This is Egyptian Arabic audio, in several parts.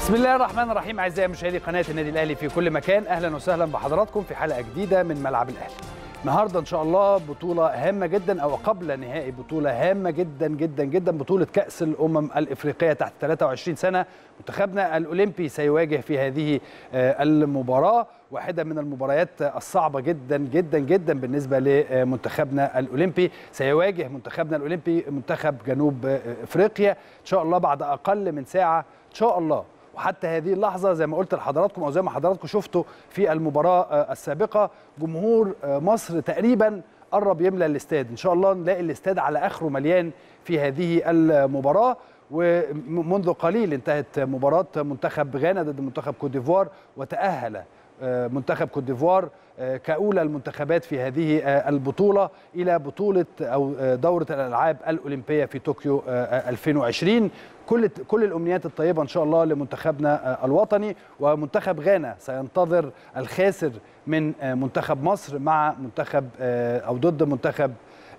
بسم الله الرحمن الرحيم اعزائي مشاهدي قناه النادي الاهلي في كل مكان اهلا وسهلا بحضراتكم في حلقه جديده من ملعب الاهلي النهارده ان شاء الله بطوله هامه جدا او قبل نهائي بطوله هامه جدا جدا جدا بطوله كاس الامم الافريقيه تحت 23 سنه منتخبنا الاولمبي سيواجه في هذه المباراه واحده من المباريات الصعبه جدا جدا جدا بالنسبه لمنتخبنا الاولمبي سيواجه منتخبنا الاولمبي منتخب جنوب افريقيا ان شاء الله بعد اقل من ساعه ان شاء الله وحتى هذه اللحظة زي ما قلت لحضراتكم أو زي ما حضراتكم شفتوا في المباراة السابقة جمهور مصر تقريبا قرب يملى الاستاد إن شاء الله نلاقي الاستاد على آخره مليان في هذه المباراة ومنذ قليل انتهت مباراة منتخب غانا ضد منتخب كوت ديفوار وتأهل منتخب كوت ديفوار كأولى المنتخبات في هذه البطولة إلى بطولة أو دورة الألعاب الأولمبية في طوكيو 2020 كل كل الأمنيات الطيبة إن شاء الله لمنتخبنا الوطني ومنتخب غانا سينتظر الخاسر من منتخب مصر مع منتخب أو ضد منتخب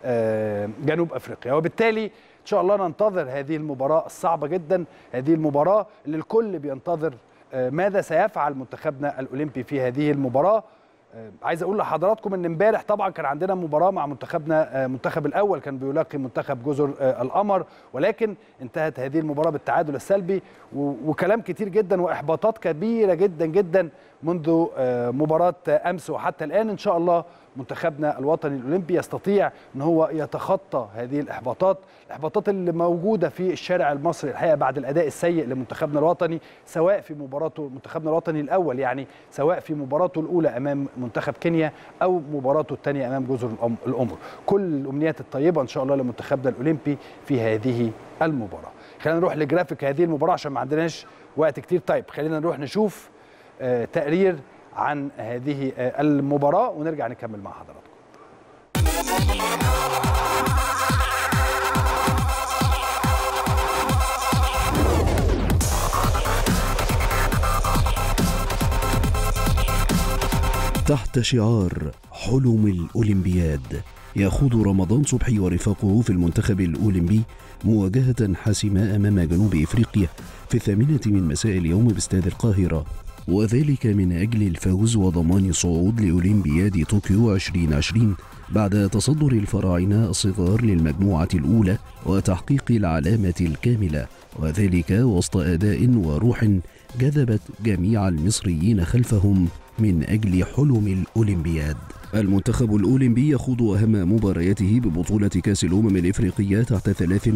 جنوب أفريقيا وبالتالي إن شاء الله ننتظر هذه المباراة الصعبة جدا هذه المباراة اللي الكل بينتظر ماذا سيفعل منتخبنا الاولمبي في هذه المباراه عايز اقول لحضراتكم ان امبارح طبعا كان عندنا مباراه مع منتخبنا المنتخب الاول كان بيلاقي منتخب جزر القمر ولكن انتهت هذه المباراه بالتعادل السلبي وكلام كتير جدا واحباطات كبيره جدا جدا منذ مباراه امس وحتى الان ان شاء الله منتخبنا الوطني الاولمبي يستطيع ان هو يتخطى هذه الاحباطات الاحباطات اللي موجوده في الشارع المصري الحقيقه بعد الاداء السيء لمنتخبنا الوطني سواء في مباراته منتخبنا الوطني الاول يعني سواء في مباراته الاولى امام منتخب كينيا او مباراته الثانيه امام جزر القمر كل الامنيات الطيبه ان شاء الله لمنتخبنا الاولمبي في هذه المباراه خلينا نروح لجرافيك هذه المباراه عشان ما عندناش وقت كتير طيب خلينا نروح نشوف تقرير عن هذه المباراة ونرجع نكمل مع حضراتكم تحت شعار حلم الأولمبياد يخوض رمضان صبحي ورفاقه في المنتخب الأولمبي مواجهة حاسمة أمام جنوب إفريقيا في الثامنة من مساء اليوم باستاد القاهرة وذلك من أجل الفوز وضمان الصعود لأولمبياد طوكيو 2020 بعد تصدر الفراعنة الصغار للمجموعة الأولى وتحقيق العلامة الكاملة وذلك وسط أداء وروح جذبت جميع المصريين خلفهم من أجل حلم الأولمبياد المنتخب الأولمبي يخوض أهم مبارياته ببطولة كأس الأمم الإفريقية تحت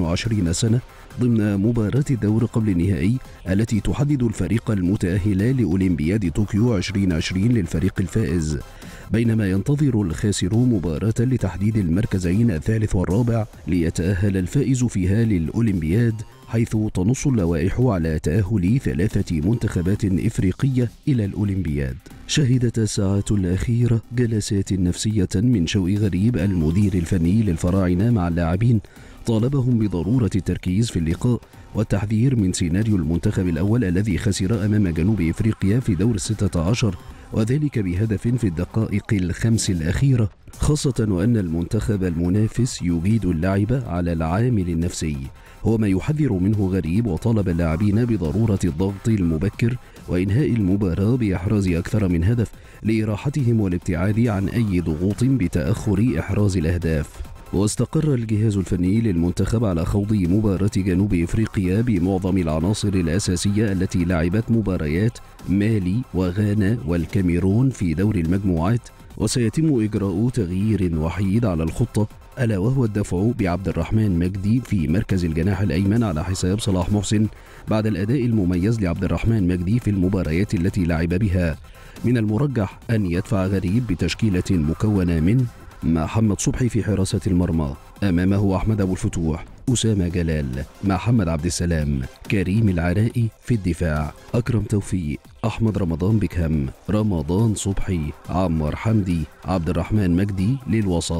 23 سنة ضمن مباراة الدور قبل النهائي التي تحدد الفريق المتأهل لأولمبياد طوكيو 2020 للفريق الفائز بينما ينتظر الخاسر مباراة لتحديد المركزين الثالث والرابع ليتأهل الفائز فيها للأولمبياد حيث تنص اللوائح على تأهل ثلاثة منتخبات إفريقية إلى الأولمبياد شهدت الساعات الأخيرة جلسات نفسية من شوقي غريب المدير الفني للفراعنة مع اللاعبين طالبهم بضرورة التركيز في اللقاء والتحذير من سيناريو المنتخب الأول الذي خسر أمام جنوب إفريقيا في دور الستة عشر وذلك بهدف في الدقائق الخمس الأخيرة خاصة وأن المنتخب المنافس يجيد اللعب على العامل النفسي هو ما يحذر منه غريب وطالب اللاعبين بضرورة الضغط المبكر وإنهاء المباراة بإحراز أكثر من هدف لإراحتهم والابتعاد عن أي ضغوط بتأخر إحراز الأهداف واستقر الجهاز الفني للمنتخب على خوض مباراة جنوب إفريقيا بمعظم العناصر الأساسية التي لعبت مباريات مالي وغانا والكاميرون في دور المجموعات وسيتم إجراء تغيير وحيد على الخطة ألا وهو الدفع بعبد الرحمن مجدي في مركز الجناح الأيمن على حساب صلاح محسن بعد الأداء المميز لعبد الرحمن مجدي في المباريات التي لعب بها من المرجح أن يدفع غريب بتشكيلة مكونة من محمد صبحي في حراسة المرمى أمامه أحمد أبو الفتوح أسامة جلال محمد عبد السلام كريم العرائي في الدفاع أكرم توفيق أحمد رمضان بكهم رمضان صبحي عمار حمدي عبد الرحمن مجدي للوسط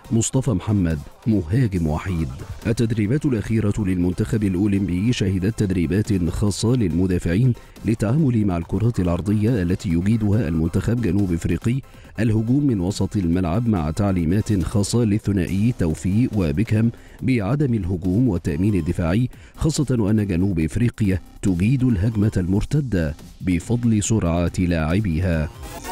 مصطفى محمد مهاجم وحيد التدريبات الأخيرة للمنتخب الأولمبي شهدت تدريبات خاصة للمدافعين للتعامل مع الكرات العرضية التي يجيدها المنتخب جنوب إفريقي الهجوم من وسط الملعب مع تعليمات خاصة للثنائي توفيق وبيكهام بعدم الهجوم والتأمين الدفاعي خاصة وأن جنوب إفريقيا تجيد الهجمة المرتدة بفضل سرعة لاعبيها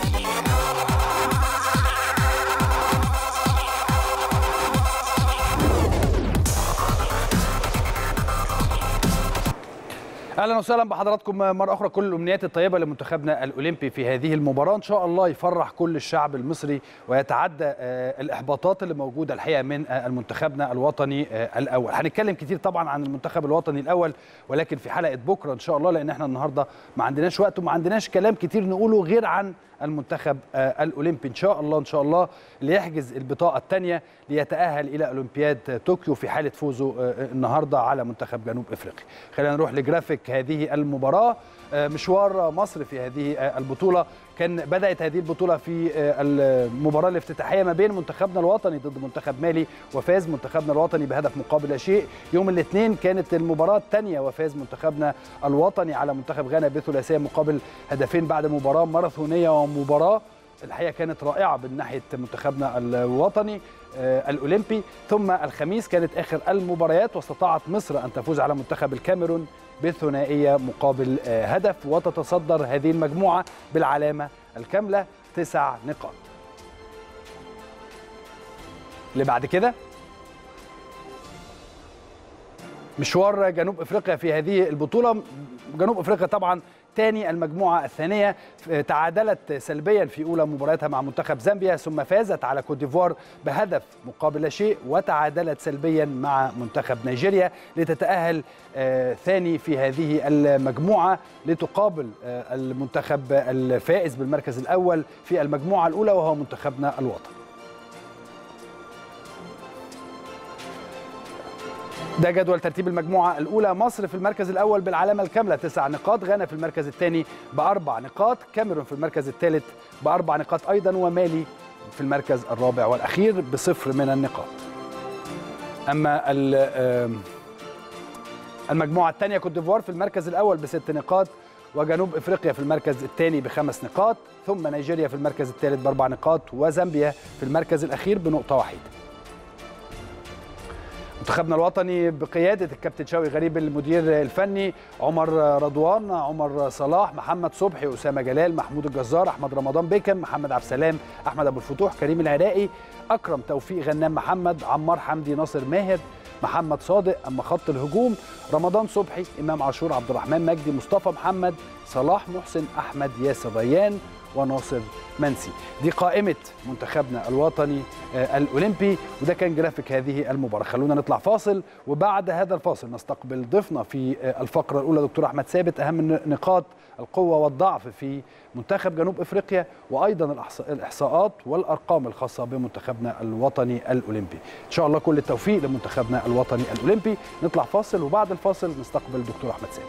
اهلا وسهلا بحضراتكم مره اخرى كل الامنيات الطيبه لمنتخبنا الاولمبي في هذه المباراه ان شاء الله يفرح كل الشعب المصري ويتعدى آه، الاحباطات اللي موجوده الحقيقه من آه، المنتخبنا الوطني آه، الاول هنتكلم كتير طبعا عن المنتخب الوطني الاول ولكن في حلقه بكره ان شاء الله لان احنا النهارده ما عندناش وقت وما عندناش كلام كتير نقوله غير عن المنتخب آه، الاولمبي ان شاء الله ان شاء الله ليحجز البطاقه الثانيه ليتاهل الى اولمبياد طوكيو في حاله فوزه آه، النهارده على منتخب جنوب افريقيا خلينا نروح لجرافيك هذه المباراه آه، مشوار مصر في هذه آه، البطوله كان بدات هذه البطوله في آه، المباراه الافتتاحيه ما بين منتخبنا الوطني ضد منتخب مالي وفاز منتخبنا الوطني بهدف مقابل لا شيء يوم الاثنين كانت المباراه الثانيه وفاز منتخبنا الوطني على منتخب غانا بثلاثيه مقابل هدفين بعد مباراه ماراثونيه ومباراه الحقيقه كانت رائعه من ناحيه منتخبنا الوطني آه، الاولمبي ثم الخميس كانت اخر المباريات واستطاعت مصر ان تفوز على منتخب الكاميرون بثنائيه مقابل آه، هدف وتتصدر هذه المجموعه بالعلامه الكامله تسع نقاط. اللي بعد كده مشوار جنوب افريقيا في هذه البطوله جنوب افريقيا طبعا ثاني المجموعه الثانيه تعادلت سلبيا في اولى مبارياتها مع منتخب زامبيا ثم فازت على كوت ديفوار بهدف مقابل لا شيء وتعادلت سلبيا مع منتخب نيجيريا لتتاهل آه، ثاني في هذه المجموعه لتقابل آه، المنتخب الفائز بالمركز الاول في المجموعه الاولى وهو منتخبنا الوطني ده جدول ترتيب المجموعة الأولى مصر في المركز الأول بالعلامة الكاملة تسع نقاط غانا في المركز الثاني بأربع نقاط كاميرون في المركز الثالث بأربع نقاط أيضا ومالي في المركز الرابع والأخير بصفر من النقاط أما ال- آم، المجموعة الثانية كوت ديفوار في المركز الأول بست نقاط وجنوب افريقيا في المركز الثاني بخمس نقاط ثم نيجيريا في المركز الثالث باربع نقاط وزامبيا في المركز الاخير بنقطه واحده منتخبنا الوطني بقيادة الكابتن شوقي غريب المدير الفني عمر رضوان عمر صلاح محمد صبحي أسامة جلال محمود الجزار أحمد رمضان بيكم محمد عبد السلام أحمد أبو الفتوح كريم العراقي أكرم توفيق غنام محمد عمار حمدي ناصر ماهر محمد صادق أما خط الهجوم رمضان صبحي إمام عاشور عبد الرحمن مجدي مصطفى محمد صلاح محسن أحمد ياسر ريان وناصر منسي دي قائمة منتخبنا الوطني آه، الأولمبي وده كان جرافيك هذه المباراة خلونا نطلع فاصل وبعد هذا الفاصل نستقبل ضيفنا في آه، الفقرة الأولى دكتور أحمد ثابت أهم نقاط القوة والضعف في منتخب جنوب إفريقيا وأيضا الأحص- الإحصاءات والأرقام الخاصة بمنتخبنا الوطني الأولمبي إن شاء الله كل التوفيق لمنتخبنا الوطني الأولمبي نطلع فاصل وبعد الفاصل نستقبل دكتور أحمد ثابت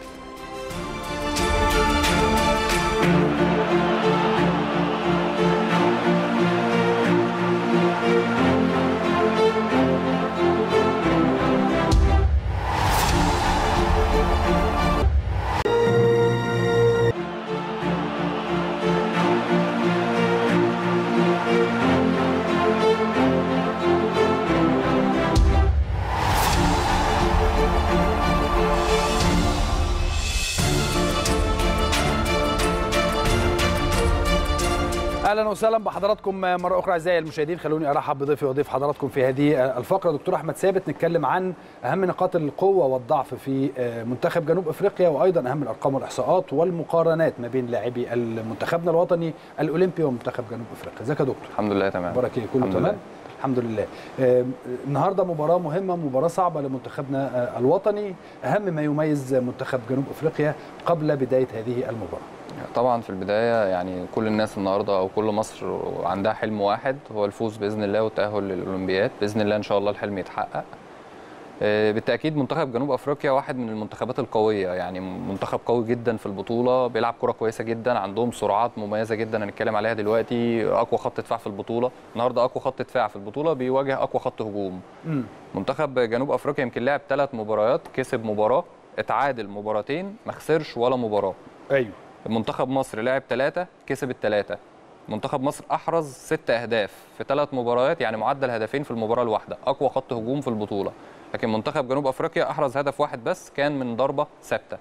اهلا وسهلا بحضراتكم مره اخرى اعزائي المشاهدين خلوني ارحب بضيفي وضيف حضراتكم في هذه الفقره دكتور احمد ثابت نتكلم عن اهم نقاط القوه والضعف في منتخب جنوب افريقيا وايضا اهم الارقام والاحصاءات والمقارنات ما بين لاعبي منتخبنا الوطني الاولمبي ومنتخب جنوب افريقيا ازيك يا دكتور الحمد لله تمام اخبارك ايه كله الحمد تمام لله. الحمد لله آه، النهارده مباراه مهمه مباراه صعبه لمنتخبنا آه، الوطني اهم ما يميز منتخب جنوب افريقيا قبل بدايه هذه المباراه طبعا في البدايه يعني كل الناس النهارده او كل مصر عندها حلم واحد هو الفوز باذن الله والتاهل للاولمبياد باذن الله ان شاء الله الحلم يتحقق آه، بالتاكيد منتخب جنوب افريقيا واحد من المنتخبات القويه يعني منتخب قوي جدا في البطوله بيلعب كره كويسه جدا عندهم سرعات مميزه جدا هنتكلم عليها دلوقتي اقوى خط دفاع في البطوله النهارده اقوى خط دفاع في البطوله بيواجه اقوى خط هجوم مم. منتخب جنوب افريقيا يمكن لعب ثلاث مباريات كسب مباراه اتعادل مباراتين ما خسرش ولا مباراه ايوه منتخب مصر لعب ثلاثة كسب الثلاثة منتخب مصر أحرز ست أهداف في ثلاث مباريات يعني معدل هدفين في المباراة الواحدة أقوى خط هجوم في البطولة لكن منتخب جنوب أفريقيا أحرز هدف واحد بس كان من ضربة ثابتة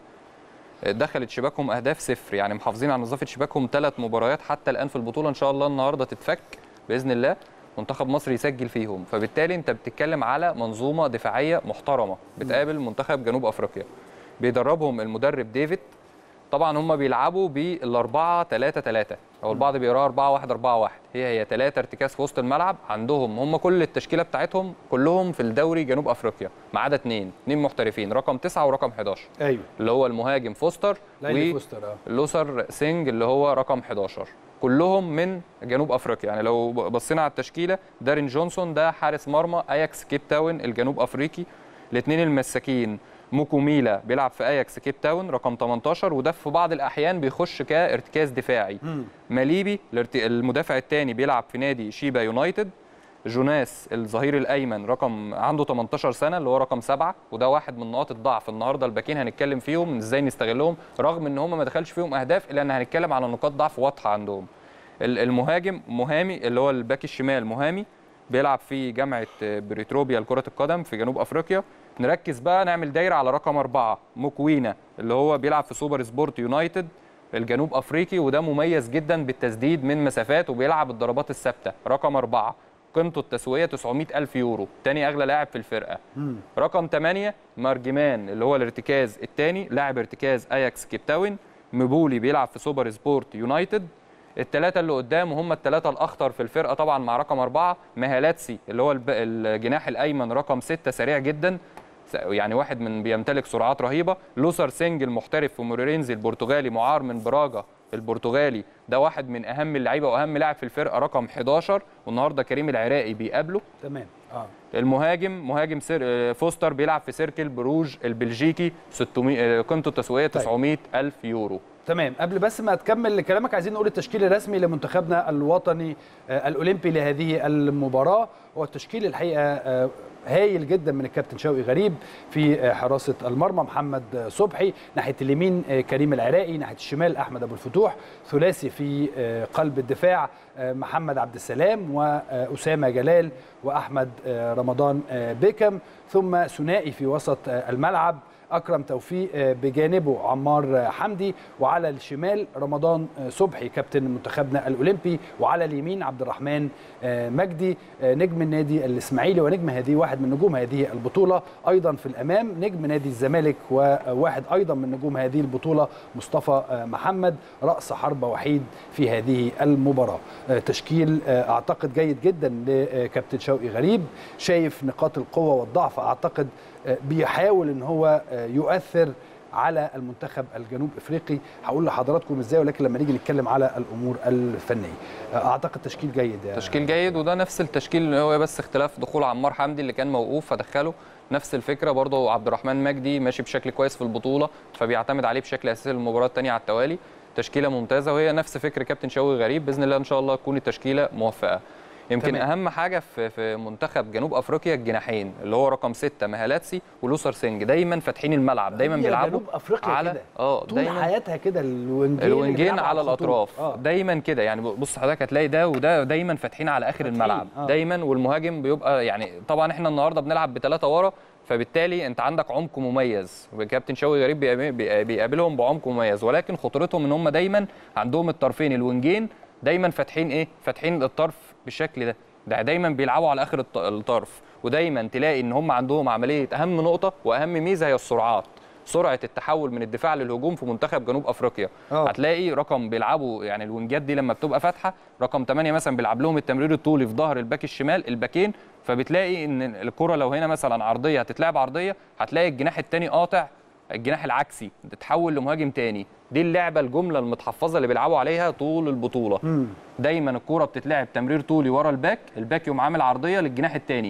دخلت شباكهم أهداف صفر يعني محافظين على نظافة شباكهم ثلاث مباريات حتى الآن في البطولة إن شاء الله النهاردة تتفك بإذن الله منتخب مصر يسجل فيهم فبالتالي أنت بتتكلم على منظومة دفاعية محترمة بتقابل منتخب جنوب أفريقيا بيدربهم المدرب ديفيد طبعا هم بيلعبوا بالأربعة 3 3 او البعض بيقراها 4 1 4 1 هي هي ثلاثة ارتكاز في وسط الملعب عندهم هم كل التشكيله بتاعتهم كلهم في الدوري جنوب افريقيا ما عدا اثنين اثنين محترفين رقم 9 ورقم 11 ايوه اللي هو المهاجم فوستر لايلي فوستر اه لوسر سينج اللي هو رقم 11 كلهم من جنوب افريقيا يعني لو بصينا على التشكيله دارين جونسون ده حارس مرمى اياكس كيب تاون الجنوب افريقي الاثنين المساكين موكو ميلا بيلعب في اياكس كيب تاون رقم 18 وده في بعض الاحيان بيخش كارتكاز دفاعي مم. ماليبي الارت- المدافع الثاني بيلعب في نادي شيبا يونايتد جوناس الظهير الايمن رقم عنده 18 سنه اللي هو رقم سبعة وده واحد من نقاط الضعف النهارده الباكين هنتكلم فيهم ازاي نستغلهم رغم ان هم ما دخلش فيهم اهداف الا ان هنتكلم على نقاط ضعف واضحه عندهم ال- المهاجم مهامي اللي هو الباك الشمال مهامي بيلعب في جامعه بريتروبيا لكره القدم في جنوب افريقيا نركز بقى نعمل دايره على رقم أربعة موكوينا اللي هو بيلعب في سوبر سبورت يونايتد الجنوب افريقي وده مميز جدا بالتسديد من مسافات وبيلعب الضربات الثابته رقم أربعة قيمته التسويقيه 900 ألف يورو تاني أغلى لاعب في الفرقة مم. رقم 8 مارجمان اللي هو الارتكاز الثاني لاعب ارتكاز اياكس كيب تاون مبولي بيلعب في سوبر سبورت يونايتد الثلاثه اللي قدام هم الثلاثه الاخطر في الفرقه طبعا مع رقم أربعة مهالاتسي اللي هو الب- الجناح الايمن رقم ستة سريع جدا س- يعني واحد من بيمتلك سرعات رهيبه لوسر سينج المحترف في موريرينزي البرتغالي معار من براجا البرتغالي ده واحد من اهم اللعيبه واهم لاعب في الفرقه رقم 11 والنهارده كريم العراقي بيقابله تمام اه المهاجم مهاجم سير آه، فوستر بيلعب في سيركل بروج البلجيكي 600 آه، قيمته التسويقيه طيب. 900 الف يورو تمام قبل بس ما تكمل كلامك عايزين نقول التشكيل الرسمي لمنتخبنا الوطني آه، الاولمبي لهذه المباراه هو التشكيل الحقيقه آه، هايل جدا من الكابتن شوقي غريب في آه، حراسه المرمى محمد آه، صبحي ناحيه اليمين آه، كريم العراقي ناحيه الشمال احمد ابو الفتوح ثلاثي في آه، قلب الدفاع آه، محمد عبد السلام واسامه جلال واحمد آه، رمضان آه، بيكم ثم ثنائي في وسط آه، الملعب اكرم توفيق آه، بجانبه عمار آه، حمدي وعلى الشمال رمضان آه، صبحي كابتن منتخبنا الاولمبي وعلى اليمين عبد الرحمن آه، مجدي آه، نجم النادي الاسماعيلي ونجم هذه واحد من نجوم هذه البطوله ايضا في الامام نجم نادي الزمالك وواحد ايضا من نجوم هذه البطوله مصطفى آه، محمد راس حربه وحيد في هذه المباراه آه، تشكيل آه، اعتقد جيد جدا لكابتن شوقي غريب شايف نقاط القوه والضعف اعتقد آه، بيحاول ان هو آه، يؤثر على المنتخب الجنوب افريقي هقول لحضراتكم ازاي ولكن لما نيجي نتكلم على الامور الفنيه آه، اعتقد تشكيل جيد يا تشكيل جيد وده نفس التشكيل اللي هو بس اختلاف دخول عمار حمدي اللي كان موقوف فدخله نفس الفكره برضه عبد الرحمن مجدي ماشي بشكل كويس في البطوله فبيعتمد عليه بشكل اساسي المباراه الثانيه على التوالي تشكيله ممتازه وهي نفس فكر كابتن شوقي غريب باذن الله ان شاء الله تكون التشكيله موفقه يمكن تمام. تمام. اهم حاجه في في منتخب جنوب افريقيا الجناحين اللي هو رقم ستة مهالاتسي ولوسر سينج دايما فاتحين الملعب دايما هي بيلعبوا جنوب افريقيا على كده اه طول دايما حياتها كده الونجين اللي الوينجين بيلعبوا على الخطوط. الاطراف آه. دايما كده يعني بص حضرتك هتلاقي ده وده دايما فاتحين على اخر فاتحين، الملعب آه. دايما والمهاجم بيبقى يعني طبعا احنا النهارده بنلعب بثلاثه ورا فبالتالي انت عندك عمق مميز وكابتن شوقي غريب بيقابل- بيقا- بيقابلهم بعمق مميز ولكن خطورتهم ان هم دايما عندهم الطرفين الوينجين دايما فاتحين ايه فاتحين الطرف بالشكل ده ده دايما بيلعبوا على اخر الط- الطرف ودايما تلاقي ان هم عندهم عمليه اهم نقطه واهم ميزه هي السرعات سرعه التحول من الدفاع للهجوم في منتخب جنوب افريقيا آه. هتلاقي رقم بيلعبوا يعني الوينجات دي لما بتبقى فاتحه رقم 8 مثلا بيلعب لهم التمرير الطولي في ظهر الباك الشمال الباكين فبتلاقي ان الكره لو هنا مثلا عرضيه هتتلعب عرضيه هتلاقي الجناح الثاني قاطع الجناح العكسي تتحول لمهاجم تاني دي اللعبه الجمله المتحفظه اللي بيلعبوا عليها طول البطوله مم. دايما الكوره بتتلعب تمرير طولي ورا الباك الباك يقوم عامل عرضيه للجناح الثاني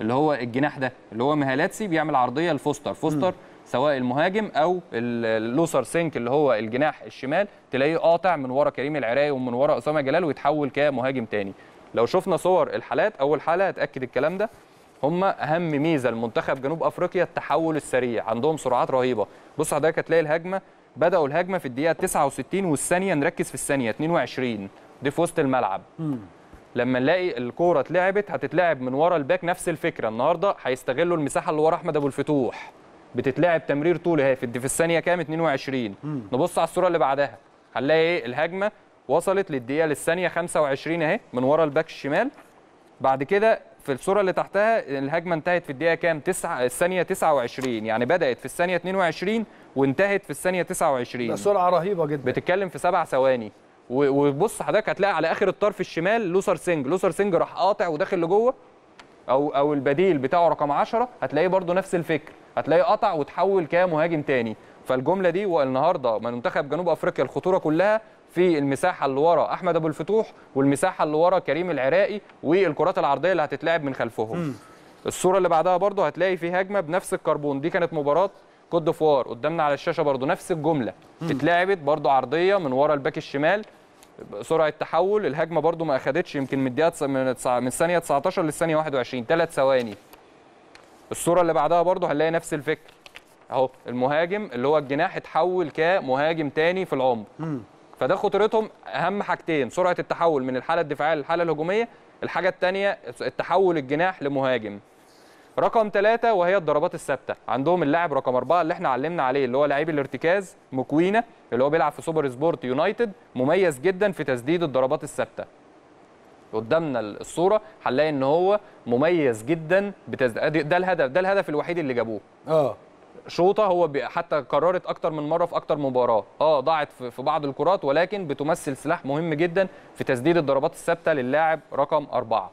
اللي هو الجناح ده اللي هو مهالاتسي بيعمل عرضيه لفوستر فوستر سواء المهاجم او ال- اللوسر سينك اللي هو الجناح الشمال تلاقيه قاطع من ورا كريم العراقي ومن ورا اسامه جلال ويتحول كمهاجم تاني لو شفنا صور الحالات اول حاله هتاكد الكلام ده هم اهم ميزه لمنتخب جنوب افريقيا التحول السريع عندهم سرعات رهيبه بص حضرتك هتلاقي الهجمه بداوا الهجمه في الدقيقه 69 والثانيه نركز في الثانيه 22 دي في وسط الملعب لما نلاقي الكوره اتلعبت هتتلعب من ورا الباك نفس الفكره النهارده هيستغلوا المساحه اللي ورا احمد ابو الفتوح بتتلعب تمرير طولي اهي في الد- في الثانيه كام 22 نبص على الصوره اللي بعدها هنلاقي ايه الهجمه وصلت للدقيقه للثانيه 25 اهي من ورا الباك الشمال بعد كده في الصوره اللي تحتها الهجمه انتهت في الدقيقه كام 9 الثانيه 29 يعني بدات في الثانيه 22 وانتهت في الثانيه 29 ده سرعه رهيبه جدا بتتكلم في سبع ثواني و- وبص حضرتك هتلاقي على اخر الطرف الشمال لوسر سينج لوسر سينج راح قاطع وداخل لجوه او او البديل بتاعه رقم 10 هتلاقيه برده نفس الفكر هتلاقيه قطع وتحول كمهاجم تاني فالجمله دي والنهارده منتخب جنوب افريقيا الخطوره كلها في المساحه اللي ورا احمد ابو الفتوح والمساحه اللي ورا كريم العراقي والكرات العرضيه اللي هتتلعب من خلفهم الصوره اللي بعدها برضه هتلاقي في هجمه بنفس الكربون دي كانت مباراه كوت ديفوار قدامنا على الشاشه برضه نفس الجمله اتلعبت برضه عرضيه من ورا الباك الشمال سرعه تحول الهجمه برضو ما اخدتش يمكن من الدقيقه تس- من تسع- من الثانيه 19 للثانيه 21 ثلاث ثواني الصوره اللي بعدها برضو هنلاقي نفس الفكر اهو المهاجم اللي هو الجناح اتحول كمهاجم تاني في العمق فده خطورتهم اهم حاجتين سرعه التحول من الحاله الدفاعيه للحاله الهجوميه الحاجه الثانيه التحول الجناح لمهاجم رقم ثلاثة وهي الضربات الثابتة عندهم اللاعب رقم أربعة اللي احنا علمنا عليه اللي هو لعيب الارتكاز مكوينة اللي هو بيلعب في سوبر سبورت يونايتد مميز جدا في تسديد الضربات الثابتة قدامنا الصورة هنلاقي ان هو مميز جدا بتسديد ده الهدف ده الهدف الوحيد اللي جابوه اه شوطه هو بي- حتى قررت اكتر من مره في اكتر مباراه اه ضاعت في في بعض الكرات ولكن بتمثل سلاح مهم جدا في تسديد الضربات الثابته للاعب رقم أربعة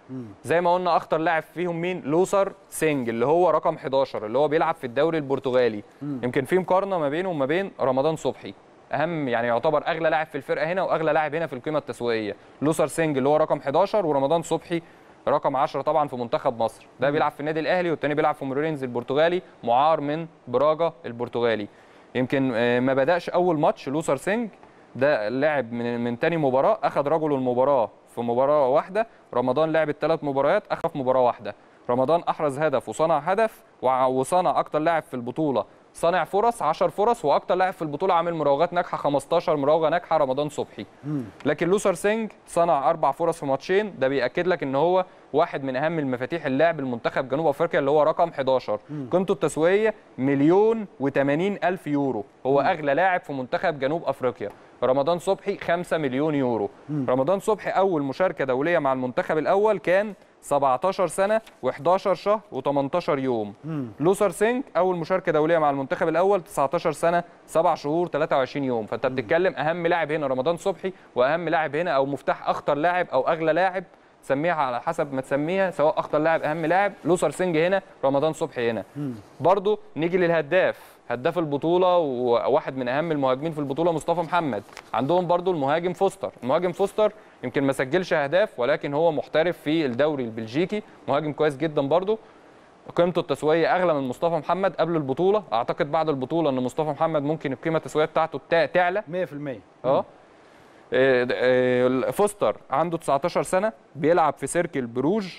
زي ما قلنا اخطر لاعب فيهم مين لوسر سينج اللي هو رقم 11 اللي هو بيلعب في الدوري البرتغالي يمكن في مقارنه ما بينه وما بين رمضان صبحي اهم يعني يعتبر اغلى لاعب في الفرقه هنا واغلى لاعب هنا في القيمه التسويقيه لوسر سينج اللي هو رقم 11 ورمضان صبحي رقم 10 طبعا في منتخب مصر ده بيلعب في النادي الاهلي والتاني بيلعب في مورينز البرتغالي معار من براجا البرتغالي يمكن آه، ما بداش اول ماتش لوسر سينج ده لعب من من تاني مباراه اخذ رجل المباراه في مباراه واحده رمضان لعب الثلاث مباريات اخذ في مباراه واحده رمضان احرز هدف وصنع هدف وع- وصنع اكتر لاعب في البطوله صانع فرص 10 فرص واكتر لاعب في البطوله عامل مراوغات ناجحه 15 مراوغه ناجحه رمضان صبحي لكن لوسر سينج صنع اربع فرص في ماتشين ده بياكد لك ان هو واحد من اهم المفاتيح اللعب المنتخب جنوب افريقيا اللي هو رقم 11 قيمته التسويقيه مليون و80 الف يورو هو اغلى لاعب في منتخب جنوب افريقيا رمضان صبحي 5 مليون يورو رمضان صبحي اول مشاركه دوليه مع المنتخب الاول كان 17 سنه و11 شهر و18 يوم لوسر سينج اول مشاركه دوليه مع المنتخب الاول 19 سنه 7 شهور 23 يوم فانت بتتكلم اهم لاعب هنا رمضان صبحي واهم لاعب هنا او مفتاح اخطر لاعب او اغلى لاعب سميها على حسب ما تسميها سواء اخطر لاعب اهم لاعب لوسر سينج هنا رمضان صبحي هنا برضو نيجي للهداف هداف البطوله وواحد من اهم المهاجمين في البطوله مصطفى محمد عندهم برضو المهاجم فوستر المهاجم فوستر يمكن ما سجلش اهداف ولكن هو محترف في الدوري البلجيكي مهاجم كويس جدا برضو قيمته التسويقيه اغلى من مصطفى محمد قبل البطوله اعتقد بعد البطوله ان مصطفى محمد ممكن القيمه التسويقيه بتاعته تع- تعلى 100% اه آه، د- آه، فوستر عنده 19 سنه بيلعب في سيركل بروج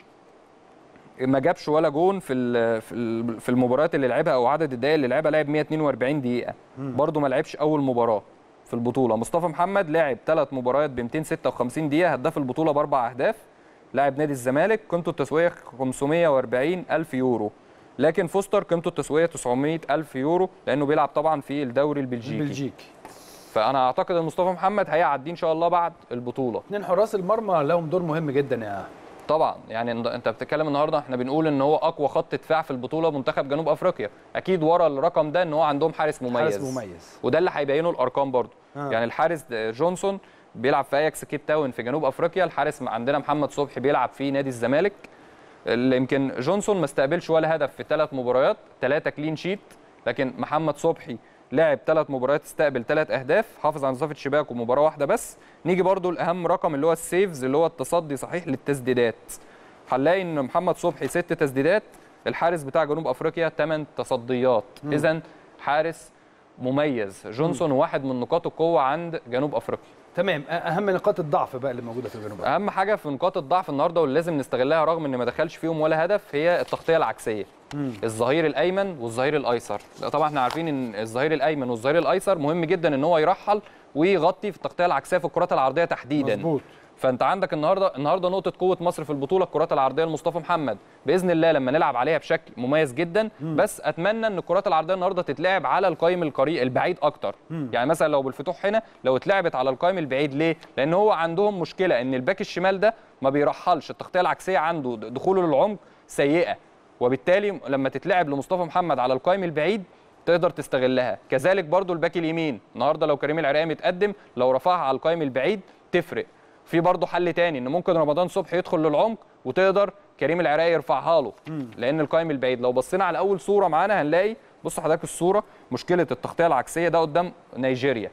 ما جابش ولا جون في ال- في ال- في المباريات اللي لعبها او عدد الدقائق اللي لعبها لعب 142 دقيقه برده ما لعبش اول مباراه في البطوله مصطفى محمد لعب ثلاث مباريات ب 256 دقيقه هداف البطوله باربع اهداف لاعب نادي الزمالك قيمته التسويقيه 540 الف يورو لكن فوستر قيمته التسويقيه 900 الف يورو لانه بيلعب طبعا في الدوري البلجيكي بلجيكي فانا اعتقد ان مصطفى محمد هيعدي ان شاء الله بعد البطوله اثنين حراس المرمى لهم دور مهم جدا يا طبعا يعني انت- انت بتتكلم النهارده احنا بنقول ان هو اقوى خط دفاع في البطوله منتخب جنوب افريقيا اكيد ورا الرقم ده ان هو عندهم حارس مميز حارس مميز وده اللي هيبينه الارقام برضو آه. آه. يعني الحارس ده جونسون بيلعب في اياكس كيب تاون في جنوب افريقيا الحارس عندنا محمد صبحي بيلعب في نادي الزمالك اللي يمكن جونسون ما استقبلش ولا هدف في ثلاث مباريات ثلاثه كلين شيت لكن محمد صبحي لعب ثلاث مباريات استقبل ثلاث اهداف حافظ على نظافه شباكه مباراه واحده بس نيجي برضو الاهم رقم اللي هو السيفز اللي هو التصدي صحيح للتسديدات هنلاقي ان محمد صبحي ست تسديدات الحارس بتاع جنوب افريقيا 8 تصديات اذا حارس مميز جونسون واحد من نقاط القوه عند جنوب افريقيا تمام أ- اهم نقاط الضعف بقى اللي موجوده في الجنوب اهم حاجه في نقاط الضعف النهارده واللي لازم نستغلها رغم ان ما دخلش فيهم ولا هدف هي التغطيه العكسيه الظهير الايمن والظهير الايسر طبعا احنا عارفين ان الظهير الايمن والظهير الايسر مهم جدا ان هو يرحل ويغطي في التغطيه العكسيه في الكرات العرضيه تحديدا مظبوط فانت عندك النهارده النهارده نقطه قوه مصر في البطوله الكرات العرضيه لمصطفى محمد باذن الله لما نلعب عليها بشكل مميز جدا بس اتمنى ان الكرات العرضيه النهارده تتلعب على القايم القريب البعيد اكتر يعني مثلا لو بالفتوح هنا لو اتلعبت على القايم البعيد ليه لان هو عندهم مشكله ان الباك الشمال ده ما بيرحلش التغطيه العكسيه عنده دخوله للعمق سيئه وبالتالي لما تتلعب لمصطفى محمد على القايم البعيد تقدر تستغلها كذلك برضو الباك اليمين النهارده لو كريم العراقي متقدم لو رفعها على القايم البعيد تفرق في برضه حل تاني ان ممكن رمضان صبحي يدخل للعمق وتقدر كريم العراقي يرفعها له لان القايم البعيد لو بصينا على اول صوره معانا هنلاقي بص حضرتك الصوره مشكله التغطيه العكسيه ده قدام نيجيريا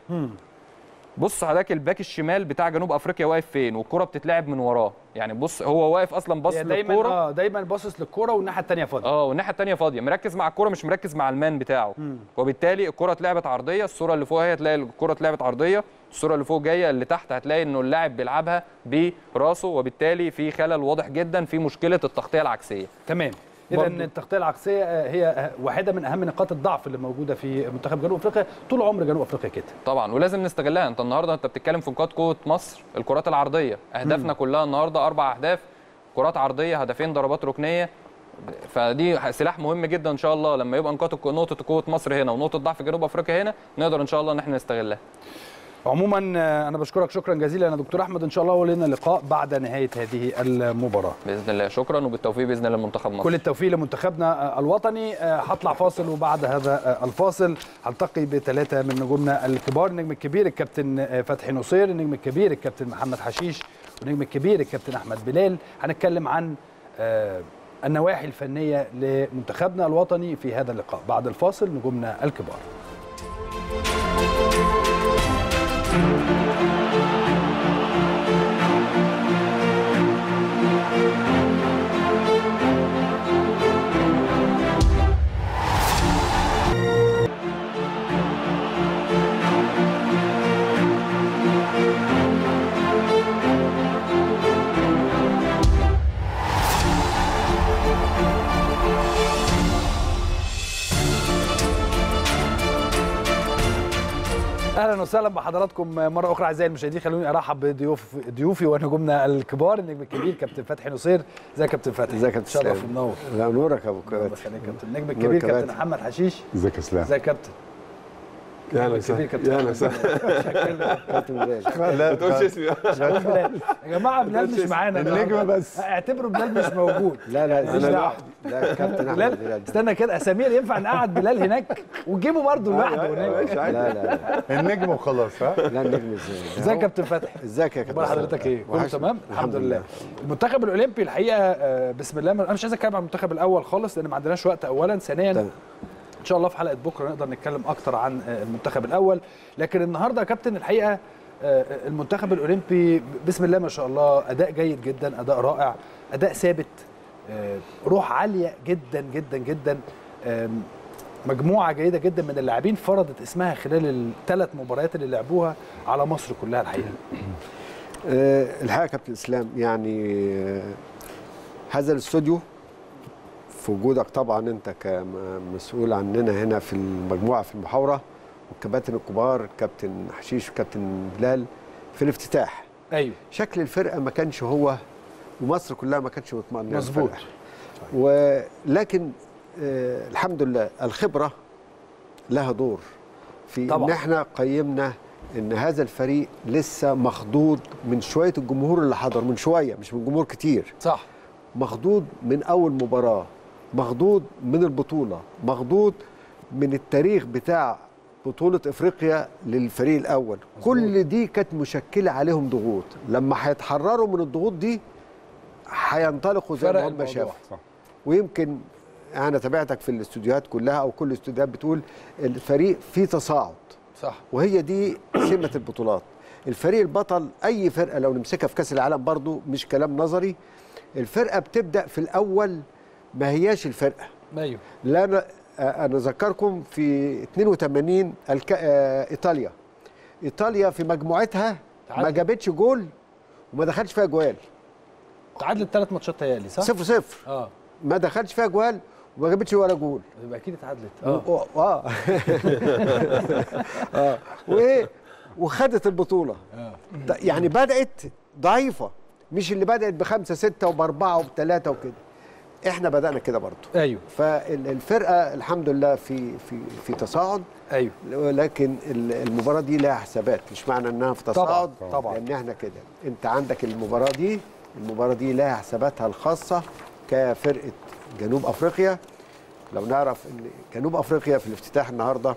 بص حضرتك الباك الشمال بتاع جنوب افريقيا واقف فين والكره بتتلعب من وراه يعني بص هو واقف اصلا باص هي دايما للكوره اه دايما باصص للكوره والناحيه الثانيه فاضيه اه والناحيه الثانيه فاضيه مركز مع الكوره مش مركز مع المان بتاعه وبالتالي الكره اتلعبت عرضيه الصوره اللي فوق هي هتلاقي الكره اتلعبت عرضيه الصوره اللي فوق جايه اللي تحت هتلاقي انه اللاعب بيلعبها براسه وبالتالي في خلل واضح جدا في مشكله التغطيه العكسيه تمام اذا برضو. التغطيه العكسيه آه، هي آه، واحده من اهم نقاط الضعف اللي موجوده في منتخب جنوب افريقيا طول عمر جنوب افريقيا كده طبعا ولازم نستغلها انت النهارده انت بتتكلم في نقاط قوه مصر الكرات العرضيه اهدافنا كلها النهارده اربع اهداف كرات عرضيه هدفين ضربات ركنيه فدي سلاح مهم جدا ان شاء الله لما يبقى نقاط نقطه قوه مصر هنا ونقطه ضعف جنوب افريقيا هنا نقدر ان شاء الله ان احنا نستغلها عموما آه، انا بشكرك شكرا جزيلا يا دكتور احمد ان شاء الله ولنا لقاء بعد نهايه هذه المباراه باذن الله شكرا وبالتوفيق باذن الله لمنتخب مصر كل التوفيق لمنتخبنا آه، الوطني آه، هطلع فاصل وبعد هذا آه، الفاصل هلتقي بثلاثه من نجومنا الكبار النجم الكبير الكابتن آه، فتحي نصير النجم الكبير الكابتن محمد حشيش والنجم الكبير الكابتن احمد بلال هنتكلم عن آه، النواحي الفنيه لمنتخبنا الوطني في هذا اللقاء بعد الفاصل نجومنا الكبار اهلا وسهلا بحضراتكم مره اخرى اعزائي المشاهدين خلوني ارحب بضيوف ضيوفي ونجومنا الكبار النجم الكبير كابتن فتحي نصير ازيك يا كابتن فتحي ازيك يا كابتن شرف اسلام؟ منور لا نورك يا ابو الله كباتن يخليك يا كابتن النجم نور الكبير كابتن كباتن. محمد حشيش ازيك يا اسلام ازيك يا كابتن يا اهلا الكبير وسهلا كابتن يا اهلا وسهلا كابتن بلال لا ما تقولش اسمي شغال بلال يا جماعه بلال مش معانا النجم النهاردة. بس. اعتبروا بلال مش موجود لا لا ماليش انا دعوة. لوحدي لا كابتن احمد بلال بلال استنى كده سمير ينفع نقعد بلال هناك وتجيبه برضه لوحده هناك لا لا لا النجم وخلاص ها لا النجم ازاي ازيك يا كابتن فتحي ازيك يا كابتن اخبار حضرتك ايه؟ كله وحشني. تمام؟ الحمد لله. المنتخب الاولمبي الحقيقه آه، بسم الله انا مش عايز اتكلم عن المنتخب الاول خالص لان ما عندناش وقت اولا، ثانيا تمام. ان شاء الله في حلقه بكره نقدر نتكلم اكتر عن آه، المنتخب الاول، لكن النهارده يا كابتن الحقيقه آه، المنتخب الاولمبي بسم الله ما شاء الله اداء جيد جدا، اداء رائع، اداء ثابت آه، روح عاليه جدا جدا جدا آم، مجموعه جيده جدا من اللاعبين فرضت اسمها خلال الثلاث مباريات اللي لعبوها على مصر كلها الحقيقه. آه، الحقيقه يا كابتن اسلام يعني آه، هذا الاستوديو في وجودك طبعا انت كمسؤول عننا هنا في المجموعه في المحاوره والكباتن الكبار كابتن حشيش وكابتن بلال في الافتتاح ايوه شكل الفرقه ما كانش هو ومصر كلها ما كانتش مطمئنه مظبوط. للفرقة. ولكن آه الحمد لله الخبره لها دور في طبعاً. ان احنا قيمنا ان هذا الفريق لسه مخضوض من شويه الجمهور اللي حضر من شويه مش من جمهور كتير صح مخضوض من اول مباراه مخضوض من البطوله مخضوض من التاريخ بتاع بطوله افريقيا للفريق الاول كل دي كانت مشكله عليهم ضغوط لما هيتحرروا من الضغوط دي هينطلقوا زي فرق ما هم الموضوع. شافوا صح ويمكن انا تابعتك في الاستوديوهات كلها او كل الاستوديوهات بتقول الفريق فيه تصاعد صح وهي دي سمه البطولات الفريق البطل اي فرقه لو نمسكها في كاس العالم برضو مش كلام نظري الفرقه بتبدا في الاول ما هياش الفرقه ايوه لا انا انا اذكركم في 82 الك... آه، ايطاليا ايطاليا في مجموعتها ما تعادل. جابتش جول وما دخلش فيها جوال تعادلت ثلاث ماتشات تهيألي صح؟ صفر صفر اه ما دخلش فيها جوال وما جابتش ولا جول يبقى اكيد اتعادلت اه اه اه وايه وخدت البطوله ط- يعني بدات ضعيفه مش اللي بدات بخمسه سته وباربعه وبثلاثه وكده احنا بدانا كده برضه ايوه فالفرقه الحمد لله في في في تصاعد ايوه ولكن ال- المباراه دي لها حسابات مش معنى انها في تصاعد طبعاً، طبعاً. لان احنا كده انت عندك المباراه دي المباراه دي لها حساباتها الخاصه كفرقه جنوب افريقيا لو نعرف ان جنوب افريقيا في الافتتاح النهارده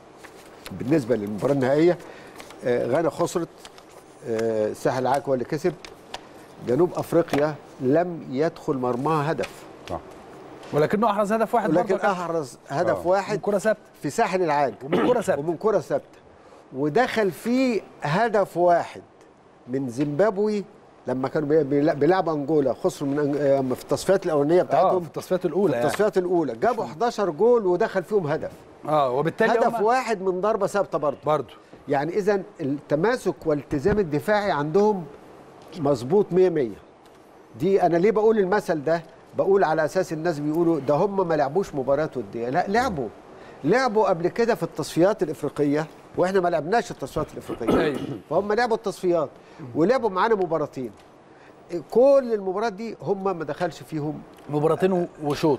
بالنسبه للمباراه النهائيه آه، غانا خسرت آه، الساحل العاج هو اللي كسب جنوب افريقيا لم يدخل مرماها هدف ولكنه احرز هدف واحد ولكن برضه احرز هدف آه. واحد من كره ثابته في ساحل العاج ومن كرة ثابتة. ومن كرة ثابته ودخل فيه هدف واحد من زيمبابوي لما كانوا بي- بيلا- بيلعبوا انجولا خسروا من أنج- آه، في التصفيات الاولانيه اه بتاعتهم في التصفيات الاولى يعني. التصفيات الاولى جابوا 11 جول ودخل فيهم هدف اه وبالتالي هدف هم- واحد من ضربه ثابته برضه برضه يعني اذا التماسك والالتزام الدفاعي عندهم مظبوط 100 100 دي انا ليه بقول المثل ده بقول على اساس الناس بيقولوا ده هم ما لعبوش مباريات وديه لا لعبوا لعبوا قبل كده في التصفيات الافريقيه واحنا ما لعبناش التصفيات الافريقيه أيوة. فهم لعبوا التصفيات ولعبوا معانا مباراتين كل المباريات دي هم ما دخلش فيهم مباراتين و- وشوط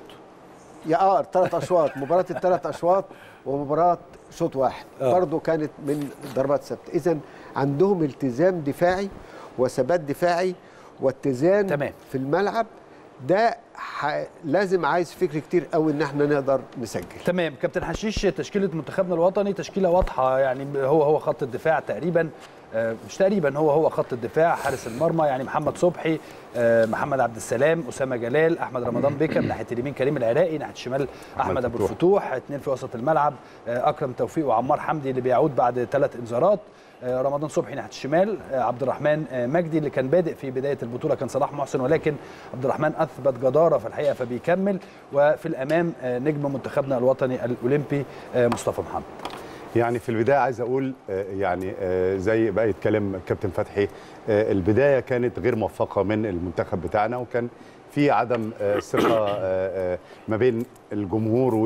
يا اه ثلاث اشواط مباراه الثلاث اشواط ومباراه شوط واحد آه. برضه كانت من ضربات ثابته اذا عندهم التزام دفاعي وثبات دفاعي واتزان تمام. في الملعب ده ح... لازم عايز فكر كتير قوي ان احنا نقدر نسجل تمام كابتن حشيش تشكيله منتخبنا الوطني تشكيله واضحه يعني هو هو خط الدفاع تقريبا آه، مش تقريبا هو هو خط الدفاع حارس المرمى يعني محمد صبحي آه، محمد عبد السلام اسامه جلال احمد رمضان بيكم ناحيه اليمين كريم العراقي ناحيه الشمال احمد ابو فتوح. الفتوح اثنين في وسط الملعب آه، اكرم توفيق وعمار حمدي اللي بيعود بعد ثلاث انذارات آه، رمضان صبحي ناحيه الشمال آه، عبد الرحمن آه، مجدي اللي كان بادئ في بدايه البطوله كان صلاح محسن ولكن عبد الرحمن اثبت جداره في الحقيقه فبيكمل وفي الامام آه، نجم منتخبنا الوطني الاولمبي آه، مصطفى محمد يعني في البدايه عايز اقول آه، يعني آه، زي بقى يتكلم الكابتن فتحي آه، البدايه كانت غير موفقه من المنتخب بتاعنا وكان في عدم آه، ثقه آه، آه، ما بين الجمهور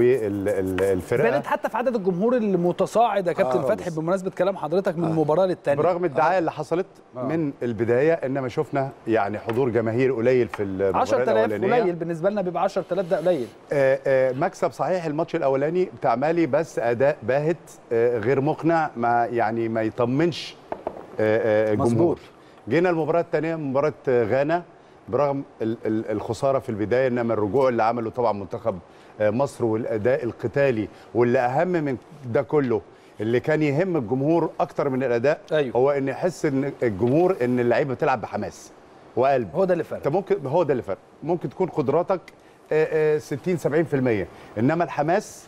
والفرقه بانت حتى في عدد الجمهور المتصاعد يا كابتن آه، فتحي بس- بمناسبه كلام حضرتك من مباراه للتانيه برغم الدعايه اللي حصلت من البدايه انما شفنا يعني حضور جماهير قليل في المباراه 10000 الاولانيه قليل بالنسبه لنا بيبقى 10000 ده قليل آه، آه، مكسب صحيح الماتش الاولاني بتاع مالي بس اداء باهت آه، غير مقنع ما يعني ما يطمنش آه، آه، الجمهور مظبوط. جينا المباراه الثانيه مباراه آه، غانا برغم ال- ال- الخساره في البدايه انما الرجوع اللي عمله طبعا منتخب آه، مصر والاداء القتالي واللي اهم من ده كله اللي كان يهم الجمهور اكتر من الاداء أيوه. هو ان يحس ان الجمهور ان اللعيبه بتلعب بحماس وقلب هو ده اللي فرق انت ممكن هو ده اللي فرق ممكن تكون قدراتك آه، آه، 60 70% انما الحماس